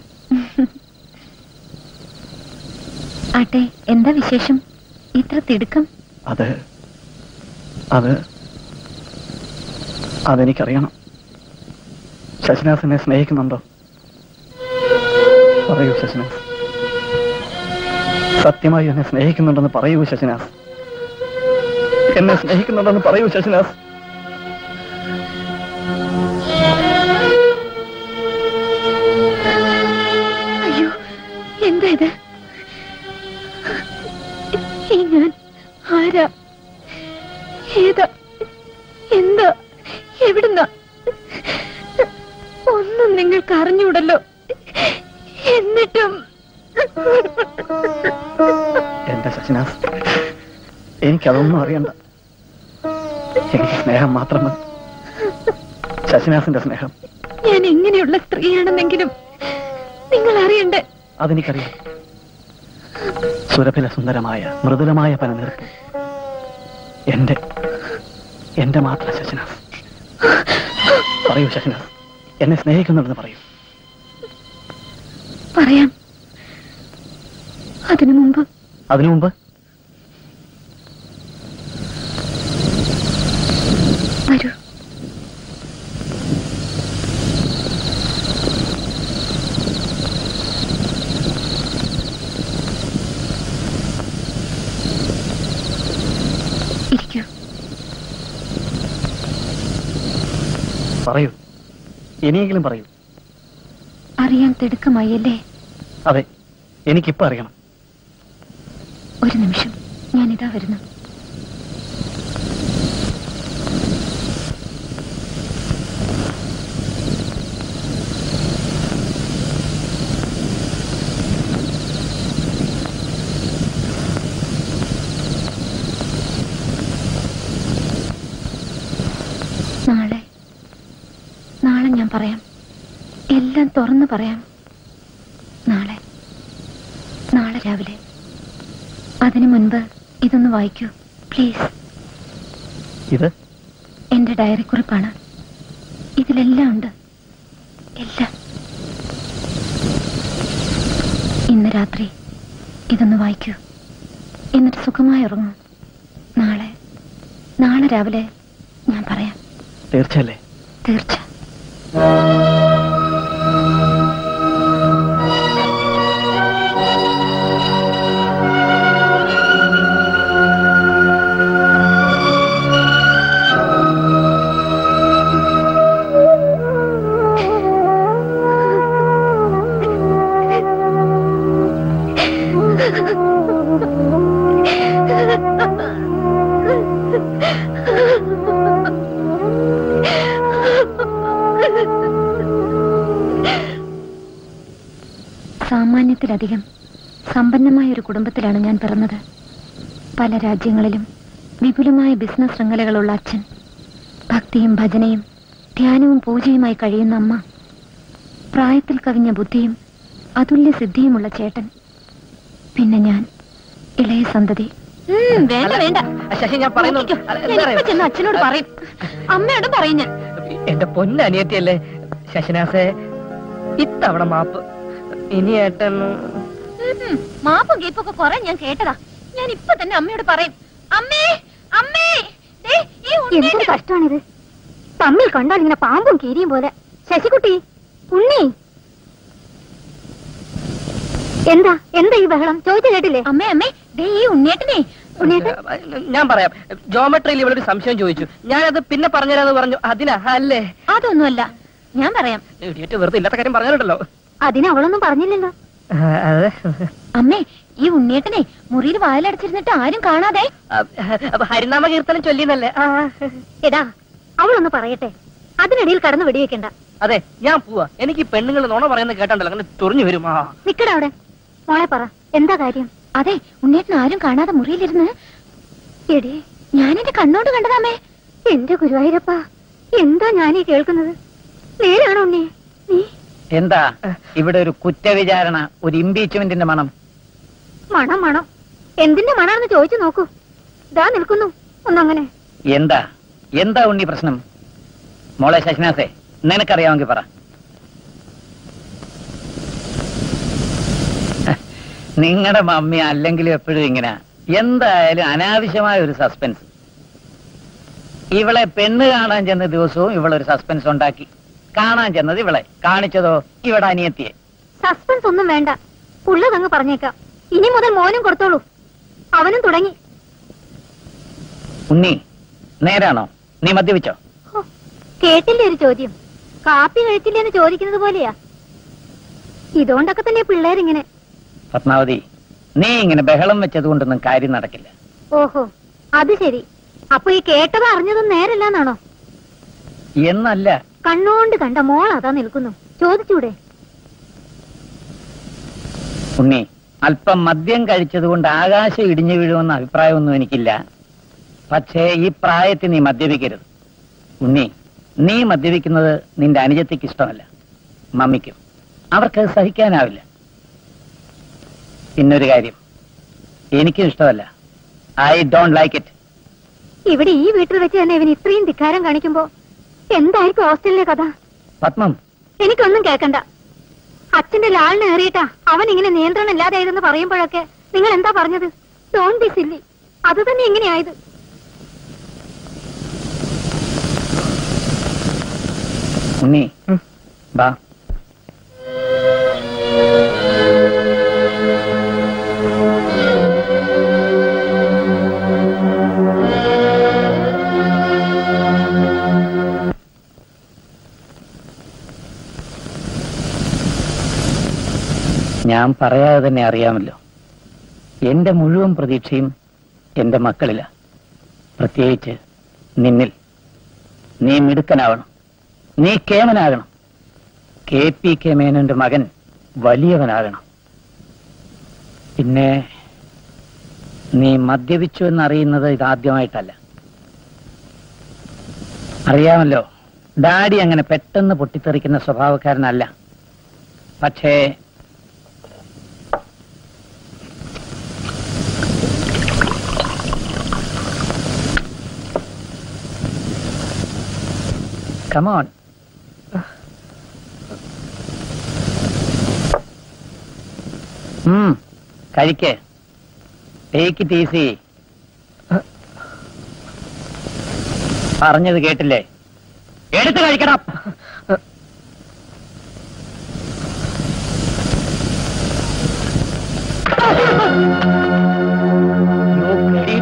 ആട്ടെ എന്താ വിശേഷം ഇത്ര തിടുക്കം അത് അത് അതെനിക്കറിയണം ശശിനാഥിനെ സ്നേഹിക്കുന്നുണ്ടോ പറയൂ ശശിനാഥ് സത്യമായി എന്നെ സ്നേഹിക്കുന്നുണ്ടെന്ന് പറയൂ ശശിനാഥ് എന്നെ സ്നേഹിക്കുന്നുണ്ടെന്ന് പറയൂ ശശിനാഥ് അയ്യോ എന്താ ഇത് ഈ ഞാൻ ആരാ ഏതാ എന്താ എവിടുന്ന ഒന്നും നിങ്ങൾക്ക് അറിഞ്ഞൂടല്ലോ എന്നിട്ടും എന്റെ ശശിനാഥ് എനിക്കതൊന്നും അറിയണ്ട എനിക്ക് സ്നേഹം മാത്രം മതി ശശിനാഥിന്റെ സ്നേഹം ഞാൻ എങ്ങനെയുള്ള സ്ത്രീയാണെന്നെങ്കിലും നിങ്ങൾ അറിയണ്ടേ അതെനിക്കറിയാം സുരഭില സുന്ദരമായ മൃദുലമായ പനനീർപ്പ് എന്റെ എന്റെ മാത്രം ശശിനാഥ് പറയൂ ശശിനാഥ് എന്നെ സ്നേഹിക്കുന്നുണ്ടെന്ന് പറയൂ പറയാം അതിനു മുമ്പ് അതിനു മുമ്പ് വരൂ ഇരിക്കൂ പറയൂ ഇനിയെങ്കിലും പറയൂ അറിയാൻ തിടുക്കമായി അല്ലേ അതെ എനിക്കിപ്പോ അറിയണം ഒരു നിമിഷം ഞാൻ ഇതാ വരുന്നു നാളെ നാളെ ഞാൻ പറയാം എല്ലാം തുറന്നു പറയാം നാളെ നാളെ രാവിലെ അതിനു മുൻപ് ഇതൊന്ന് വായിക്കൂ പ്ലീസ് ഇത് എന്റെ ഡയറി കുറിപ്പാണ് ഇതിലെല്ലാം ഉണ്ട് എല്ലാം ഇന്ന് രാത്രി ഇതൊന്ന് വായിക്കൂ എന്നിട്ട് സുഖമായി ഉറങ്ങൂ നാളെ നാളെ രാവിലെ ഞാൻ പറയാം തീർച്ചയല്ലേ തീർച്ച സാമാന്യത്തിലധികം സമ്പന്നമായ ഒരു കുടുംബത്തിലാണ് ഞാൻ പിറന്നത് പല രാജ്യങ്ങളിലും വിപുലമായ ബിസിനസ് ശൃംഖലകളുള്ള അച്ഛൻ ഭക്തിയും ഭജനയും ധ്യാനവും പൂജയുമായി കഴിയുന്ന അമ്മ പ്രായത്തിൽ കവിഞ്ഞ ബുദ്ധിയും അതുല്യ സിദ്ധിയുമുള്ള ചേട്ടൻ പിന്നെ ഞാൻ ഇളയ സന്തതി വേണ്ട വേണ്ട ശശി ഞാൻ പറയുന്നു അല്ല, എന്താ ഞാനിപ്പോ ചെന്ന് അച്ഛനോട് പറയും അമ്മയോട് പറയും ഞാൻ എന്റെ പൊന്നനിയത്തിയല്ലേ ശശിനാസെ ഇത്തവണ മാപ്പ് ഇനി ഏട്ടൻ ഉം, മാപ്പും ഗീപ്പൊക്കെ കുറെ ഞാൻ കേട്ടതാ ഞാൻ ഇപ്പൊ തന്നെ അമ്മയോട് പറയും അമ്മേ അമ്മേ ദേ, ഈ ഉണ്ണി- എന്തൊരു കഷ്ടമാണിത് തമ്മിൽ കണ്ടാൽ ഇങ്ങനെ പാമ്പും കീരിയും പോലെ ശശികുട്ടി ഉണ്ണി എന്താ എന്താ ഈ ബഹളം ചോദിച്ചു കേട്ടില്ലേ അമ്മേ അമ്മേ ദേ ഈ ഉണ്ണിയേട്ടനെ ഉണ്ണിയേട്ടൻ ഞാൻ പറയാം ജോമെട്രിയിൽ ഇവളൊരു സംശയം ചോദിച്ചു ഞാനത് പിന്നെ പറഞ്ഞുതരാന്ന് പറഞ്ഞു അതിനാ അല്ലേ അതൊന്നുമല്ല ഞാൻ പറയാം ഇടിയറ്റ് വെറുതെ ഇല്ലാത്ത കാര്യം പറഞ്ഞിട്ടുണ്ടല്ലോ അതിന് അവളൊന്നും പറഞ്ഞില്ലല്ലോ അതെ അമ്മേ ഈ ഉണ്ണിയേട്ടനെ മുറിയിൽ വായലടച്ചിരുന്നിട്ട് ആരും കാണാതെ അപ്പൊ ഹരിനാമ കീർത്തനം ചൊല്ലിന്നല്ലേ ആ എടാ അവളൊന്ന് പറയട്ടെ അതിനിടയിൽ കടന്ന് വെടിവെക്കണ്ട അതെ ഞാൻ പോവാ എനിക്ക് ഈ പെണ്ണുങ്ങൾ നുണ പറയുന്നത് കേട്ടണ്ടല്ലോ അങ്ങനെ ചൊറിഞ്ഞു വരും ആ നിക്കടാ അവിടെ മോളെ പറ എന്താ കാര്യം അതെ ഉണ്ണിയേട്ടൻ ആരും കാണാതെ മുറിയിലിരുന്ന് എടി ഞാൻ എന്റെ കണ്ണോട് കണ്ടതാമേ എന്റെ ഗുരുവായൂരപ്പ എന്താ ഞാനീ കേൾക്കുന്നത് നേരാണോ ഉണ്ണി നീ എന്താ ഇവിടെ ഒരു കുറ്റവിചാരണ ഒരു ഇമ്പീച്ച്മെന്റിന്റെ മണം മണം മണം എന്തിന്റെ മണാണെന്ന് ചോദിച്ചു നോക്കൂ ദാ നിൽക്കുന്നു ഒന്നങ്ങനെ എന്താ എന്താ ഉണ്ണി പ്രശ്നം മോളെ ശശിനാസേ നിനക്കറിയാമെങ്കിൽ പറ നിങ്ങളുടെ മമ്മി അല്ലെങ്കിലും എപ്പോഴും ഇങ്ങനെ എന്തായാലും അനാവശ്യമായ ഒരു സസ്പെൻസ് ഇവളെ പെണ്ണ് കാണാൻ ചെന്ന ദിവസവും ഇവളൊരു സസ്പെൻസ് ഉണ്ടാക്കി കാണാൻ ചെന്നത് ഇവളെ കാണിച്ചതോ ഇവിടെ അനിയത്തിയെ സസ്പെൻസ് ഒന്നും വേണ്ട ഉള്ളതങ്ങ് പറഞ്ഞേക്കാം ഇനി മുതൽ മോനും കൊടുത്തോളൂ അവനും തുടങ്ങി ഉണ്ണി നേരാണോ നീ മദ്യപിച്ചോ ഹോ, കേട്ടില്ലേ ഒരു ചോദ്യം കാപ്പി കഴിച്ചില്ലേന്ന് ചോദിക്കുന്നത് പോലെയാ ഇതുകൊണ്ടൊക്കെ തന്നെ പിള്ളേരിങ്ങനെ പത്മാവതി നീ ഇങ്ങനെ ബഹളം വെച്ചത് കൊണ്ടൊന്നും കാര്യം നടക്കില്ല ഓഹോ അത് ശരി അപ്പൊ ഈ കേട്ടത് അറിഞ്ഞതും നേരല്ലാന്നാണോ എന്നല്ല കണ്ണുകൊണ്ട് കണ്ട മോൾ അതാ നിൽക്കുന്നു ചോദിച്ചൂടെ ഉണ്ണി അല്പം മദ്യം കഴിച്ചത് കൊണ്ട് ആകാശം ഇടിഞ്ഞു വീഴുമെന്ന അഭിപ്രായമൊന്നും എനിക്കില്ല പക്ഷേ ഈ പ്രായത്തിൽ നീ മദ്യപിക്കരുത് ഉണ്ണി നീ മദ്യപിക്കുന്നത് നിന്റെ അനുജത്തിക്ക് ഇഷ്ടമല്ല മമ്മിക്കും അവർക്കത് സഹിക്കാനാവില്ല പിന്നൊരു കാര്യം എനിക്കും ഇഷ്ടമല്ല ഐ ഡോണ്ട് ലൈക്ക് ഇറ്റ് ഇവിടെ ഈ വീട്ടിൽ വെച്ച് തന്നെ ഇവൻ ഇത്രയും ധിക്കാരം കാണിക്കുമ്പോ എന്തായിരിക്കും ഹോസ്റ്റലിലെ കഥ പത്മം എനിക്കൊന്നും കേൾക്കണ്ട അച്ഛന്റെ ലാളിനെ ഏറിയിട്ടാ അവൻ ഇങ്ങനെ നിയന്ത്രണം ഇല്ലാതായതെന്ന് പറയുമ്പോഴൊക്കെ നിങ്ങൾ എന്താ പറഞ്ഞത് ഡോൺ ബി സില്ലി അത് തന്നെ എങ്ങനെയായത് ഉണ്ണി ബാ ഞാൻ പറയാതെ തന്നെ അറിയാമല്ലോ എന്റെ മുഴുവൻ പ്രതീക്ഷയും എന്റെ മക്കളില പ്രത്യേകിച്ച് നിന്നിൽ നീ മിടുക്കനാവണം നീ കേമനാകണം കെ പി കെ മേനോന്റെ മകൻ വലിയവനാകണം പിന്നെ നീ മദ്യപിച്ചു എന്നറിയുന്നത് ഇതാദ്യമായിട്ടല്ല അറിയാമല്ലോ ഡാഡി അങ്ങനെ പെട്ടെന്ന് പൊട്ടിത്തെറിക്കുന്ന സ്വഭാവക്കാരനല്ല പക്ഷേ കമോൺ ഉം കഴിക്കേ ടേക്ക് ഇറ്റ് ഈസി പറഞ്ഞത് കേട്ടില്ലേ എടുത്ത് കഴിക്കണം You bloody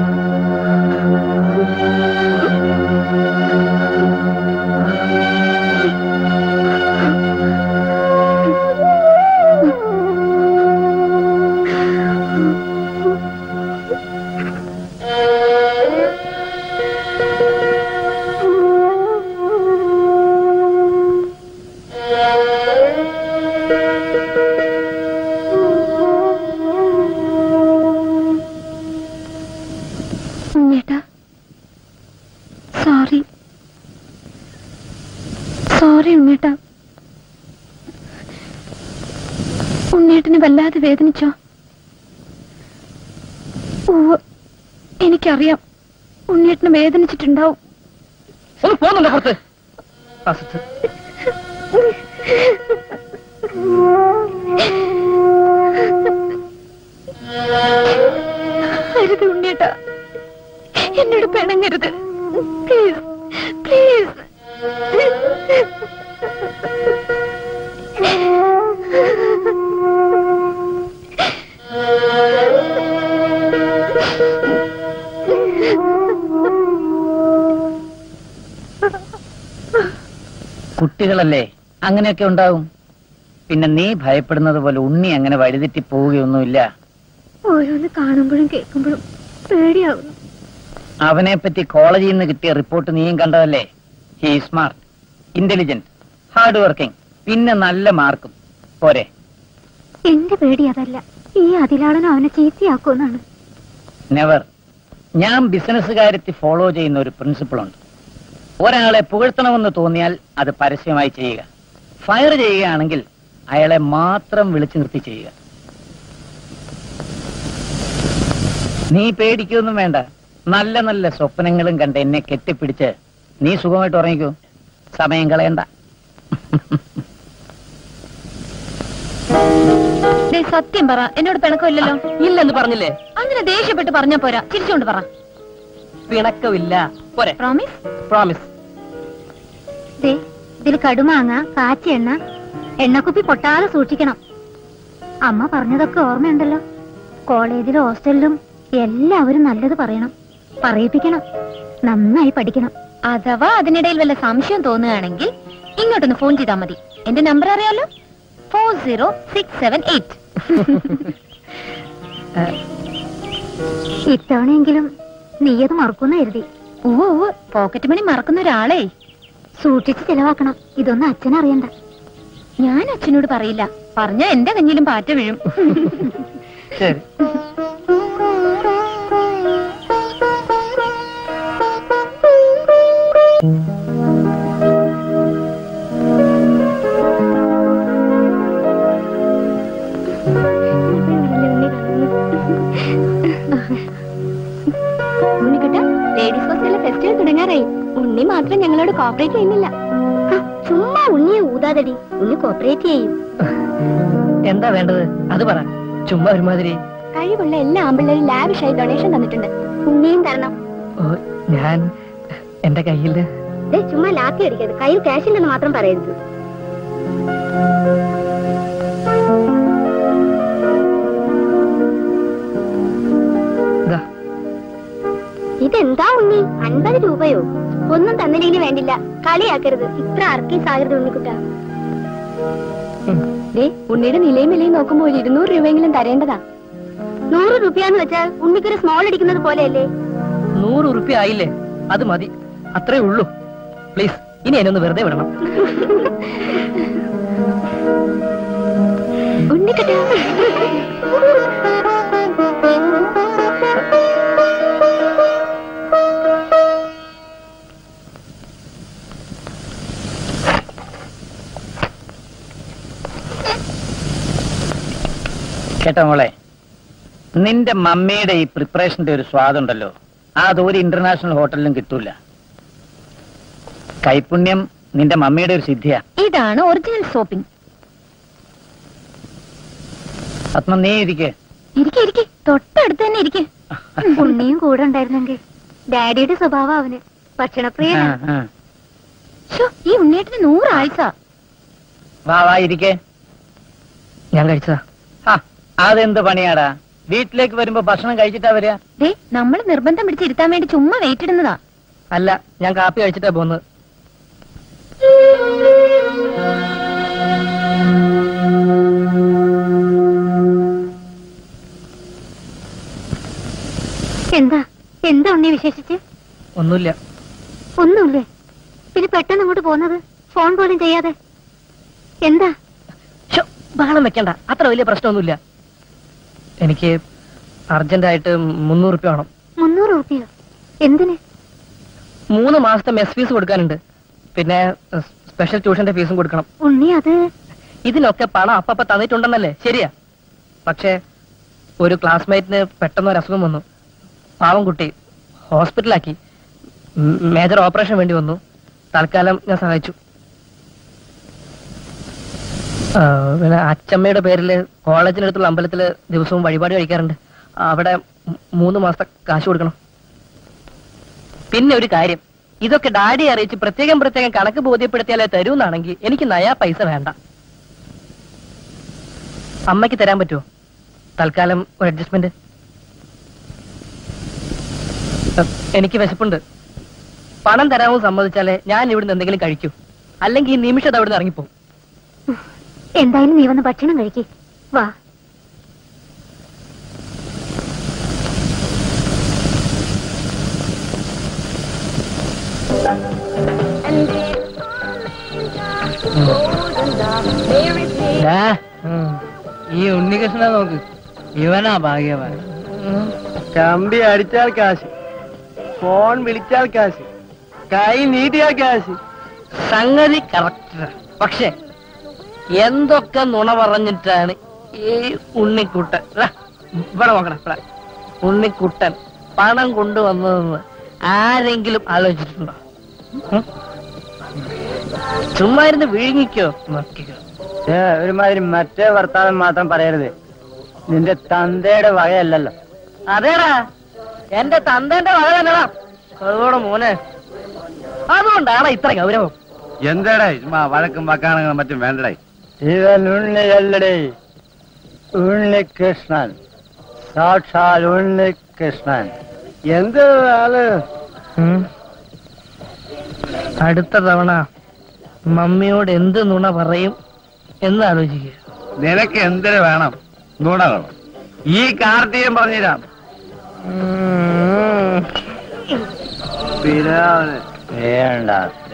ഉണ്ണേട്ടാ സോറി സോറി ഉണ്ണേട്ടാ ഉണ്ണേട്ടന് വല്ലാതെ വേദനിച്ചോ ഉവ്വ് എനിക്കറിയാം ഉണ്ണേട്ടന് വേദനിച്ചിട്ടുണ്ടാവും ഒന്ന് പോകുന്നുണ്ടോ പുറത്ത് അസത്ത്. അരുത് ഉണ്ണേട്ടാ എന്നോട് പിണങ്ങരുത് പ്ലീസ് പ്ലീസ് കുട്ടികളല്ലേ അങ്ങനെയൊക്കെ ഉണ്ടാവും പിന്നെ നീ ഭയപ്പെടുന്നത് പോലെ ഉണ്ണി അങ്ങനെ വഴിതെറ്റി പോവുകയൊന്നുമില്ല ഓരോന്ന് കാണുമ്പോഴും കേൾക്കുമ്പോഴും പേടിയാവുന്നു അവനെ പറ്റി കോളേജിൽ നിന്ന് കിട്ടിയ റിപ്പോർട്ട് നീയും കണ്ടതല്ലേ he smart intelligent hard working പിന്നെ നല്ല മാർക്കും പോരെ എന്റെ പേടി അതല്ല ഈ അതിലാളനും അവനെ ചീത്തയാക്കുമെന്നാണ് നെവർ ഞാൻ ബിസിനസ് കാര്യത്തിൽ ഫോളോ ചെയ്യുന്ന ഒരു പ്രിൻസിപ്പിൾ ഉണ്ട് ഒരാളെ പുകഴ്ത്തണമെന്ന് തോന്നിയാൽ അത് പരസ്യമായി ചെയ്യുക ഫയർ ചെയ്യുകയാണെങ്കിൽ അയാളെ മാത്രം വിളിച്ചു നിർത്തി ചെയ്യുക നീ പേടിക്കൊന്നും വേണ്ട നല്ല നല്ല സ്വപ്നങ്ങളും കണ്ട് എന്നെ കെട്ടിപ്പിടിച്ച് നീ സുഖമായിട്ട് ഉറങ്ങിക്കോ സമയം കളയണ്ട ദേ, സത്യം പറ എന്നോട് പിണക്കമില്ലല്ലോ ഇല്ലെന്ന് പറഞ്ഞില്ലേ അങ്ങനെ ദേഷ്യപ്പെട്ട് പറഞ്ഞാ പോരാ ചിരിച്ചോണ്ട് പറ പിണക്കമില്ല പോരെ പ്രോമിസ് പ്രോമിസ് ദേ ഇതിൽ കടുമാങ്ങ കാച്ചി എണ്ണ എണ്ണക്കുപ്പി പൊട്ടാതെ സൂക്ഷിക്കണം അമ്മ പറഞ്ഞതൊക്കെ ഓർമ്മയുണ്ടല്ലോ കോളേജിലും ഹോസ്റ്റലിലും എല്ലാവരും നല്ലത് പറയണം പറയിപ്പിക്കണം നന്നായി പഠിക്കണം അഥവാ അതിനിടയിൽ വല്ല സംശയം തോന്നുകയാണെങ്കിൽ ഇങ്ങോട്ടൊന്ന് ഫോൺ ചെയ്താൽ മതി എന്റെ നമ്പർ അറിയാലോ four zero six seven eight ഇത്തവണയെങ്കിലും നീയത് മറക്കുന്ന കരുതി ഓ ഓ പോക്കറ്റ് മണി മറക്കുന്ന ഒരാളെ സൂക്ഷിച്ച് ചെലവാക്കണം ഇതൊന്നും അച്ഛനറിയണ്ട ഞാൻ അച്ഛനോട് പറയില്ല പറഞ്ഞ എന്റെ കഞ്ഞിലും പാറ്റ വീഴും ശരി ഉണ്ണിക്കുട്ട ലേഡീസ് ഹോസ്റ്റലിലെ ഫെസ്റ്റിവൽ തുടങ്ങാറായി ഉണ്ണി മാത്രം ഞങ്ങളോട് കോപ്പറേറ്റ് ചെയ്യുന്നില്ല ചുമ്മാ ഉണ്ണിയെ ഊതാതടി ഉണ്ണി കോപ്പറേറ്റ് ചെയ്യും എന്താ വേണ്ടത് അത് പറ ചുമ്മാ ഒരുമാതിരി കഴിവുള്ള എല്ലാ ആമ്പിള്ളേരും ലാവിഷായി ഡൊണേഷൻ തന്നിട്ടുണ്ട് ഉണ്ണിയും തരണം ഓ, ഞാൻ എന്റെ കയ്യില് ദേ, ചുമ്മാ ലാത്തി അടിക്കരുത് കയ്യിൽ ക്യാഷ് ഇല്ലെന്ന് മാത്രം പറയരുത് ഇതാ ഇതെന്താ ഉണ്ണി അൻപത് രൂപയോ ഒന്നും തന്നില്ലെങ്കിൽ വേണ്ടില്ല കളിയാക്കരുത് ഇത്ര അർക്കീസ് ആകരുത് ഉണ്ണിക്കുട്ട ദേ ഉണ്ണിയുടെ നിലയും വിലയും നോക്കുമ്പോൾ ഒരു ഇരുന്നൂറ് രൂപയെങ്കിലും തരേണ്ടതാ നൂറ് രൂപയാന്ന് വെച്ചാൽ ഉണ്ണിക്കൊരു സ്മോൾ അടിക്കുന്നത് പോലെയല്ലേ നൂറ് ഉറുപ്പ്യ ആയില്ലേ അത് മതി അത്രേ ഉള്ളൂ പ്ലീസ് ഇനി എന്നെ ഒന്ന് വെറുതെ വിടണം ഉണ്ണിക്കുട്ട കേട്ടോ മോളെ നിന്റെ മമ്മിയുടെ ഈ പ്രിപ്പറേഷന്റെ ഒരു സ്വാദുണ്ടല്ലോ അത് ഒരു ഇന്റർനാഷണൽ ഹോട്ടലിലും കിട്ടൂല കൈപുണ്യം നിന്റെ മമ്മിയുടെ ഒരു സിദ്ധിയാ ഇതാണ് ഒറിജിനൽ സോപ്പിംഗ് പത്മ നീ ഇരിക്കേ ഇരിക്കെ ഇരിക്കെ തൊട്ടടുത്ത് തന്നെ ഇരിക്കെ ഉണ്ണിയും കൂടെ ഉണ്ടായിരുന്നെങ്കിൽ ഡാഡിയുടെ സ്വഭാവം അവന് ഭക്ഷണപ്രിയനാണ് ശ്ശോ, ഈ ഉണ്ണിയേട്ടന് നൂറാഴ്ച വാ വാ ഇരിക്കേ ഞാൻ കഴിച്ചതാ ആ അതെന്ത് പണിയാടാ വീട്ടിലേക്ക് വരുമ്പോ ഭക്ഷണം കഴിച്ചിട്ടാ വരിക ദേ നമ്മൾ നിർബന്ധം പിടിച്ചിരുത്താൻ വേണ്ടി ചുമ്മാ വെയിറ്റ് ഇടുന്നതാ അല്ല ഞാൻ കാപ്പി കഴിച്ചിട്ടാ പോകുന്നത് എന്താ എന്താ ഉണ്ണി വിശേഷിച്ച് ഒന്നുമില്ല ഒന്നുമില്ലേ പിന്നെ പെട്ടെന്ന് അങ്ങോട്ട് പോകുന്നത് ഫോൺ പോലും ചെയ്യാതെ എന്താ ശ്ശോ, ബഹളം വെക്കണ്ട അത്ര വലിയ പ്രശ്നമൊന്നുമില്ല എനിക്ക് അർജന്റായിട്ട് മുന്നൂറ് റുപ്യ വേണം മുന്നൂറ് റുപ്യോ എന്തിന് മൂന്ന് മാസത്തെ മെസ് ഫീസ് കൊടുക്കാനുണ്ട് പിന്നെ സ് സ്പെഷ്യൽ ട്യൂഷന്റെ ഫീസും കൊടുക്കണം ഉണ്ണി അത് ഇതിനൊക്കെ പണം അപ്പപ്പ തന്നിട്ടുണ്ടെന്നല്ലേ ശരിയാ പക്ഷേ ഒരു ക്ലാസ്മേറ്റിന് പെട്ടെന്ന് ഒരു അസുഖം വന്നു പാവം കുട്ടി ഹോസ്പിറ്റലാക്കി ഉം, മേജർ ഓപ്പറേഷൻ വേണ്ടി വന്നു തൽക്കാലം ഞാൻ സഹായിച്ചു ആ, പിന്നെ അച്ചമ്മയുടെ പേരിൽ കോളേജിനടുത്തുള്ള അമ്പലത്തില് ദിവസവും വഴിപാട് കഴിക്കാറുണ്ട് അവിടെ മൂ- മൂന്ന് മാസത്തെ കാശ് കൊടുക്കണം പിന്നെ ഒരു കാര്യം ഇതൊക്കെ ഡാഡി അറിയിച്ച് പ്രത്യേകം പ്രത്യേകം കണക്ക് ബോധ്യപ്പെടുത്തിയാലേ തരൂന്നാണെങ്കിൽ എനിക്ക് നയാ പൈസ വേണ്ട അമ്മയ്ക്ക് തരാൻ പറ്റുമോ തൽക്കാലം ഒരു അഡ്ജസ്റ്റ്മെന്റ് എനിക്ക് വിശപ്പുണ്ട് പണം തരാമോ സമ്മതിച്ചാലേ ഞാൻ ഇവിടുന്ന് എന്തെങ്കിലും കഴിക്കൂ അല്ലെങ്കിൽ ഈ നിമിഷം അവിടെ നിന്ന് ഇറങ്ങിപ്പോകും എന്തായാലും നീ വന്ന് ഭക്ഷണം കഴിക്കേ വാ ഈ ഉണ്ണികൃഷ്ണനെ നോക്ക് ഇവനാ ഭാഗ്യവാൻ കമ്പി അടിച്ചാൽ കാശ് ഫോൺ വിളിച്ചാൽ കാശ് കൈ നീട്ടിയാൽ കാശ് സംഗതി കറക്റ്റ് പക്ഷെ എന്തൊക്കെ നുണ പറഞ്ഞിട്ടാണ് ഈ ഉണ്ണിക്കുട്ടൻ ദാ, ഇവിടെ നോക്കണം ഇവിടെ ഉണ്ണിക്കുട്ടൻ പണം കൊണ്ടുവന്നതെന്ന് ആരെങ്കിലും ആലോചിച്ചിട്ടുണ്ടോ ചുമ്മാ ഇരുന്ന് വിഴുങ്ങിക്കോ ഏ, ഒരുമാതിരി മറ്റേ വർത്താനം മാത്രം പറയരുത് നിന്റെ തന്തയുടെ വകയല്ലല്ലോ അതേടാ എന്റെ തന്തേന്റെ വക തന്നെടാ അതുകൂടെ മോനെ അതുകൊണ്ടാണ് ഇത്ര ഗൗരവം എന്താടേ ചുമ്മാ വഴക്കും വക്കാണങ്ങളും മറ്റും വേണ്ടടേ ഇവൻ ഉണ്ണിയല്ലടേ ഉണ്ണികൃഷ്ണൻ സാക്ഷാൽ ഉണ്ണികൃഷ്ണൻ എന്ത് ആള് ഉം. അടുത്ത തവണ മമ്മിയോട് എന്ത് നുണ പറയും എന്ന് ആലോചിക്കുക നിനക്ക് എന്തിനു വേണം നുണകൾ ഈ കാർത്തികം പറഞ്ഞുതരാം പിരാവന് വേണ്ട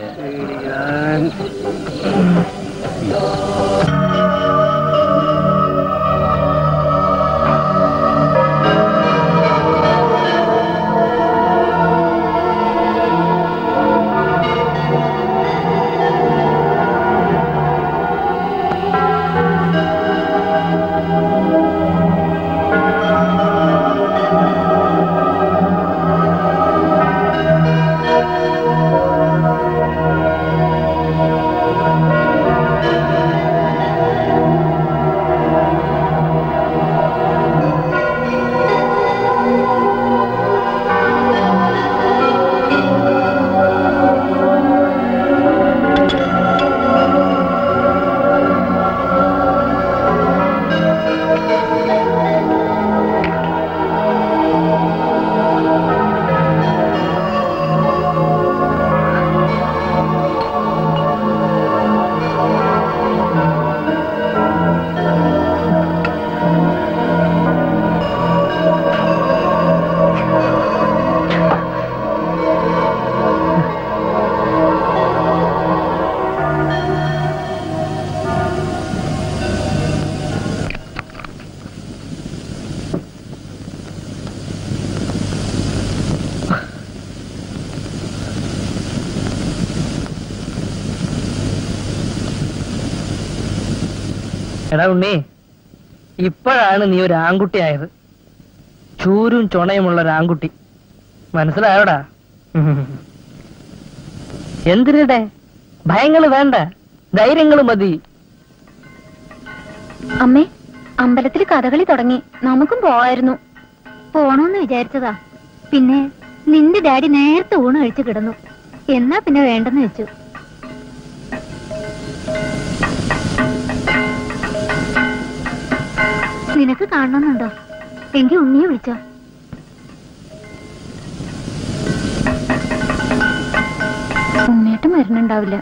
എടാ ഉണ്ണി ഇപ്പോഴാണ് നീ ഒരു ആൺകുട്ടിയായത് ചൂരും ചുണയുമുള്ള ഒരു ആൺകുട്ടി മനസ്സിലായോടാ എന്തിനടെ ഭയങ്ങള് വേണ്ട ധൈര്യങ്ങള് മതി അമ്മേ അമ്പലത്തിൽ കഥകളി തുടങ്ങി നമുക്കും പോവായിരുന്നു പോണോന്ന് വിചാരിച്ചതാ പിന്നെ നിന്റെ ഡാഡി നേരത്തെ ഊണ് കഴിച്ചു കിടന്നു എന്നാ പിന്നെ വേണ്ടെന്ന് വെച്ചു നിനക്ക് കാണണമെന്നുണ്ടോ എങ്കിൽ ഉണ്ണിയെ വിളിച്ചോ ഉണ്ണിയേട്ടൻ വരുന്നുണ്ടാവില്ല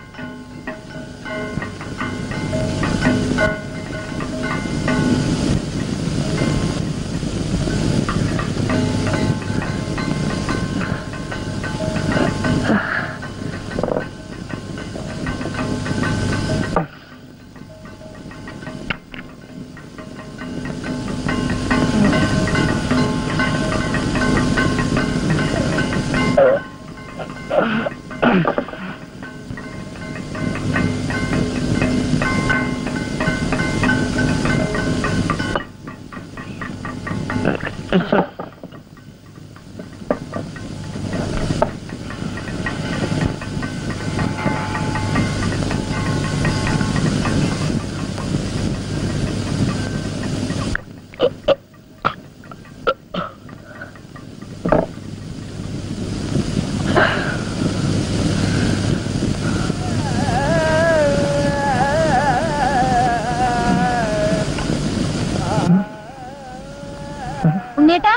ഉണ്ണിയേട്ടാ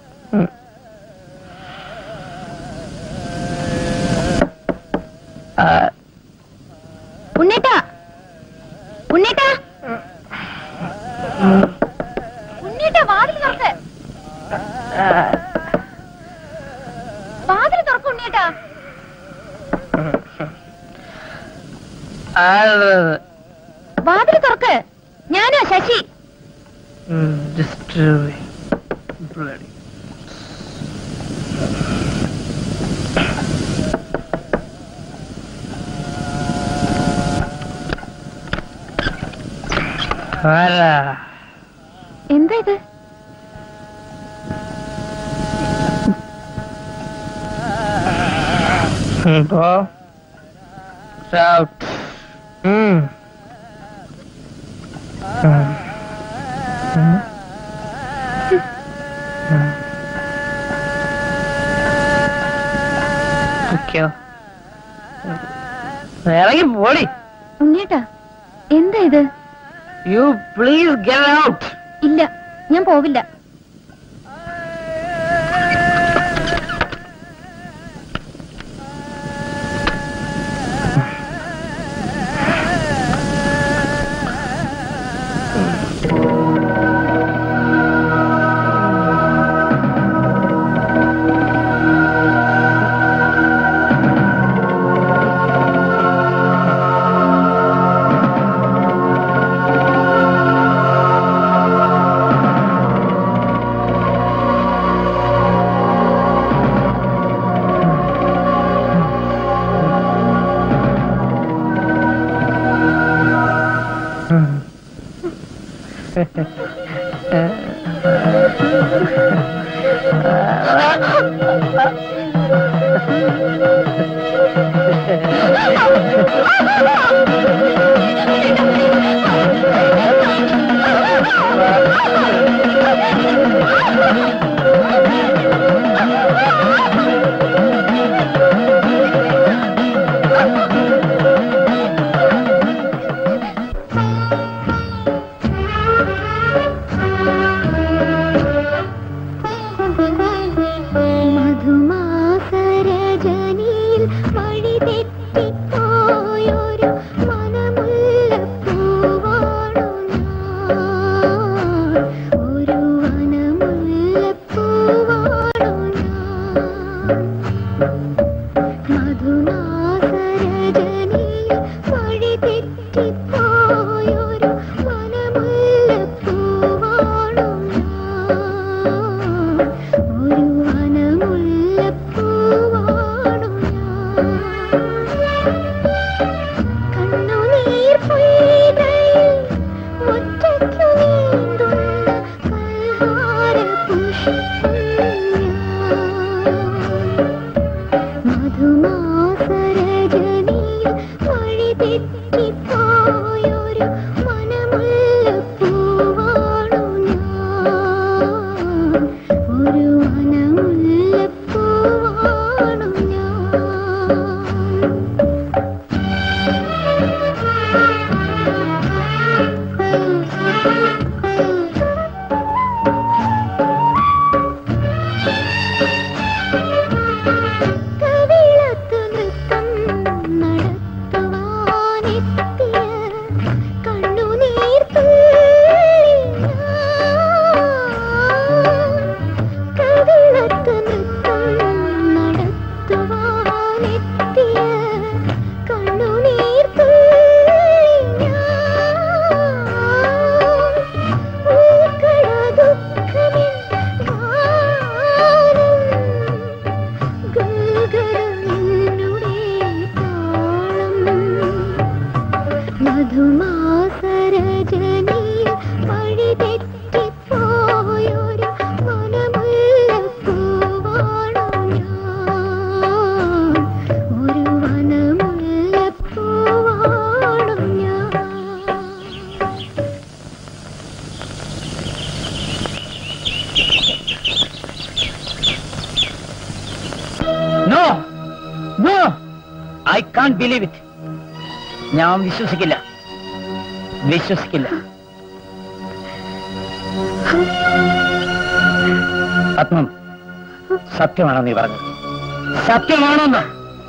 ഉണ്ണേട്ടാ ഉണ്ണേട്ടാ ഉണ്ണേട്ടാ വാതിൽ തുറക്ക് വാതിൽ തുറക്ക് ഉണ്ണേട്ടാ വാതിൽ തുറക്ക് ഞാനാ ശശി disturbing. Bloody. ആരാ എന്താ ഇത് Go. Out. Mm. ഇറങ്ങി പോടി ഉണ്ണിയേട്ടാ എന്താ ഇത് യു പ്ലീസ് ഗെറ്റ് ഔട്ട് ഇല്ല ഞാൻ പോവില്ല മധുമാസരജനിയിൽ വഴി തെറ്റിപ്പോയൊരു മനമുല്ലപ്പൂവാണു ഞാൻ. ഒരു വനമുല്ലപ്പൂവാണു ഞാൻ. മധുമാസരജനിയിൽ വഴി തെറ്റിപ്പോയൊരു വനമുല്ലപ്പൂവാണു ഞാൻ. ഒരു വനമുല്ലപ്പൂവാണു ഞാൻ. കണ്ണുനീർ പൊയ്കയിൽ ഒറ്റയ്ക്കു നീന്തുന്ന കൽഹാരപുഷ്പം ഞാൻ. മധുമാസരജനിയിൽ വഴി തെറ്റിപ്പോയൊരു മനമുല്ലപ്പൂവാണു ഞാൻ. ഒരു വനമുല്ലപ്പൂവാണു ഞാൻ കവിളത്തു നൃത്തം നടത്തുവാനെത്തിയ കണ്ണുനീർ തുള്ളി ഞാൻ. കവിളത്തു നൃത്തം നടത്തുവാനെത്തിയ കണ്ണുനീർ തുള്ളി ഞാൻ. ഉൾക്കട ദുഃഖമിൻ ഗാനം മധുമാസരജനിയിൽ വഴി തെറ്റിപ്പോയൊരു വനമുല്ലപ്പൂവാണു ഞാൻ. ഒരു വനമുല്ലപ്പൂവാണു ഞാൻ no no I can believe it ഞാൻ വിശ്വസിക്കില്ല വിശ്വസിക്കില്ല പത്മം സത്യമാണോ നീ പറഞ്ഞത് സത്യമാണോന്ന്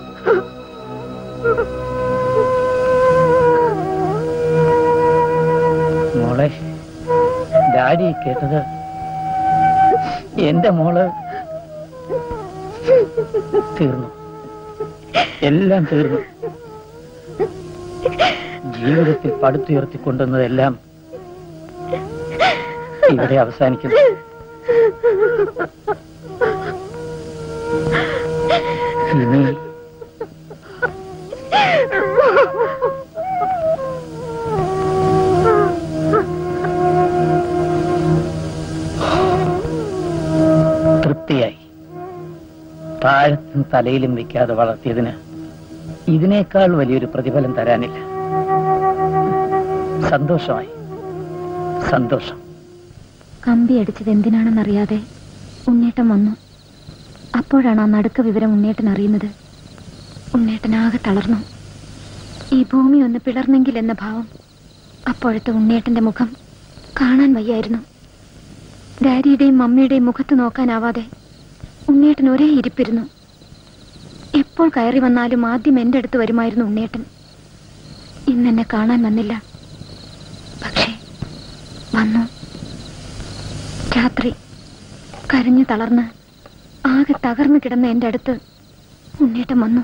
മോളെ ഡാഡി കേട്ടത് എന്റെ മോള് തീർന്നു എല്ലാം തീർന്നു ജീവിതത്തിൽ പടുത്തുയർത്തിക്കൊണ്ടുവന്നതെല്ലാം ഇവിടെ അവസാനിക്കുന്നു ഇനി തൃപ്തിയായി താൻ താഴത്തും തലയിലും വെക്കാതെ വളർത്തിയതിന് ഇതിനേക്കാൾ വലിയൊരു പ്രതിഫലം തരാനില്ല സന്തോഷമായി സന്തോഷം കമ്പി അടിച്ചത് എന്തിനാണെന്നറിയാതെ ഉണ്ണേട്ടൻ വന്നു അപ്പോഴാണ് ആ നടുക്ക വിവരം ഉണ്ണേട്ടൻ അറിയുന്നത് ഉണ്ണേട്ടനാകെ തളർന്നു ഈ ഭൂമി ഒന്ന് പിളർന്നെങ്കിൽ എന്ന ഭാവം അപ്പോഴത്തെ ഉണ്ണേട്ടന്റെ മുഖം കാണാൻ വയ്യായിരുന്നു ഡാഡിയുടെയും മമ്മിയുടെയും മുഖത്ത് നോക്കാനാവാതെ ഉണ്ണേട്ടൻ ഒരേ ഇരിപ്പിരുന്നു എപ്പോൾ കയറി വന്നാലും ആദ്യം എന്റെ അടുത്ത് വരുമായിരുന്നു ഉണ്ണേട്ടൻ ഇന്നെന്നെ കാണാൻ വന്നില്ല പക്ഷേ വന്നു രാത്രി കരഞ്ഞു തളർന്ന് ആകെ തകർന്നു കിടന്ന എന്റെ അടുത്ത് ഉണ്ണേട്ടൻ വന്നു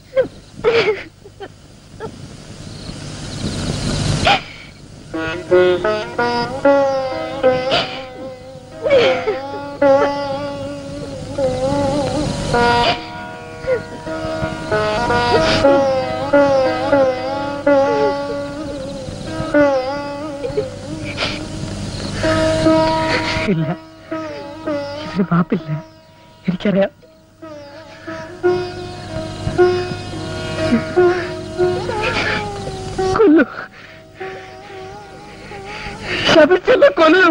ഇല്ല ഇതിന് പാപ്പില്ല എനിക്കറിയാം കൊല്ലു ശപിച്ചല്ല കൊല്ലു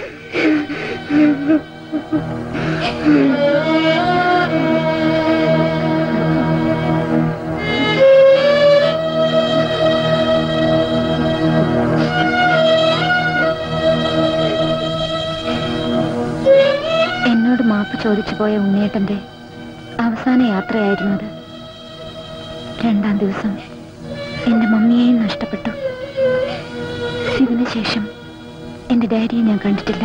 എന്നോട് മാപ്പ് ചോദിച്ചു പോയ ഉണ്ണേട്ടന്റെ അവസാന യാത്രയായിരുന്നു അത് രണ്ടാം ദിവസം എന്റെ മമ്മിയെയും നഷ്ടപ്പെട്ടു ഇതിനുശേഷം എന്റെ ഡാഡിയെ ഞാൻ കണ്ടിട്ടില്ല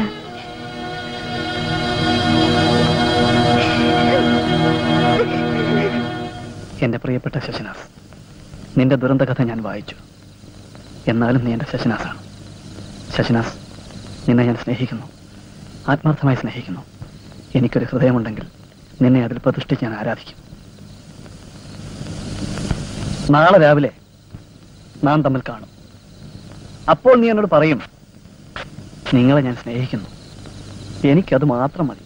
എന്റെ പ്രിയപ്പെട്ട ശശിനാഥ് നിന്റെ ദുരന്ത കഥ ഞാൻ വായിച്ചു എന്നാലും നീ എന്റെ ശശിനാഥാണ് ശശിനാഥ് നിന്നെ ഞാൻ സ്നേഹിക്കുന്നു ആത്മാർത്ഥമായി സ്നേഹിക്കുന്നു എനിക്കൊരു ഹൃദയമുണ്ടെങ്കിൽ നിന്നെ അതിൽ പ്രതിഷ്ഠിച്ച് ഞാൻ ആരാധിക്കും നാളെ രാവിലെ നാം തമ്മിൽ കാണും അപ്പോൾ നീ എന്നോട് പറയും നിങ്ങളെ ഞാൻ സ്നേഹിക്കുന്നു എനിക്കത് മാത്രം മതി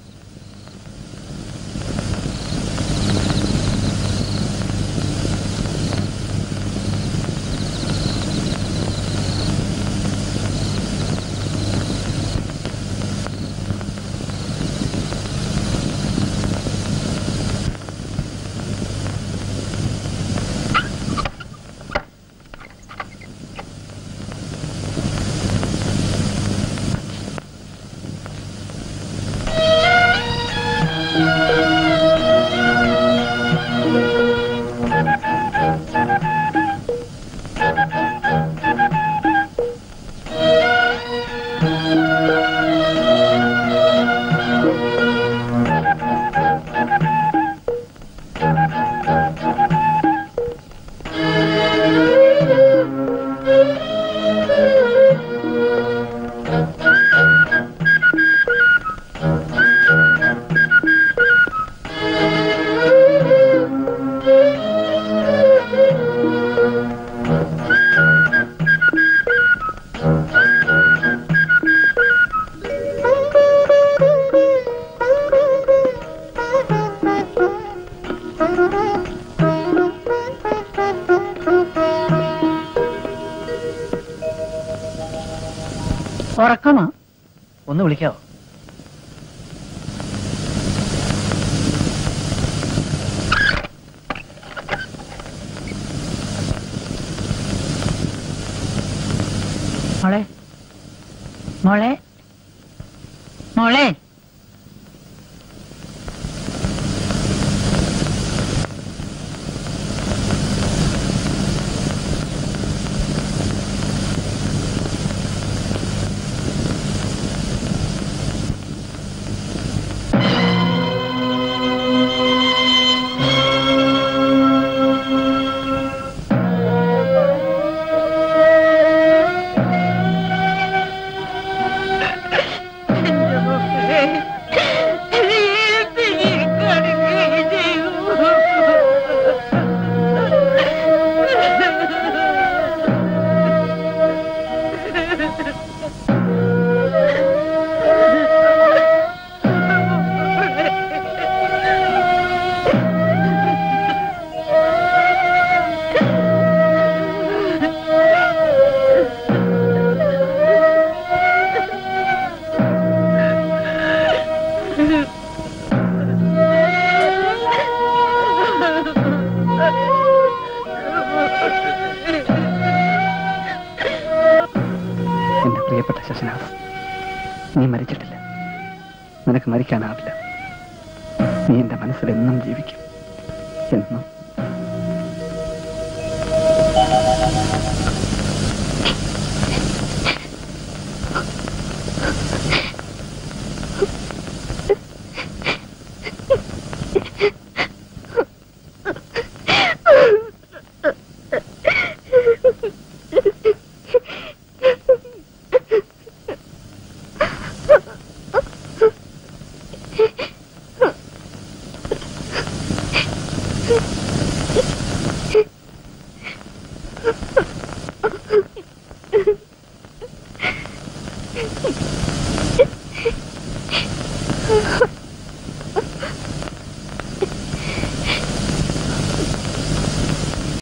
ഉറക്കണോ ഒന്ന് വിളിക്കാവോ മോളെ മോളെ മോളെ പ്രിയപ്പെട്ട ശശനാഥ് നീ മരിച്ചിട്ടില്ല നിനക്ക് മരിക്കാനാവില്ല നീ എന്റെ മനസ്സിൽ എന്നും ജീവിക്കും എന്നും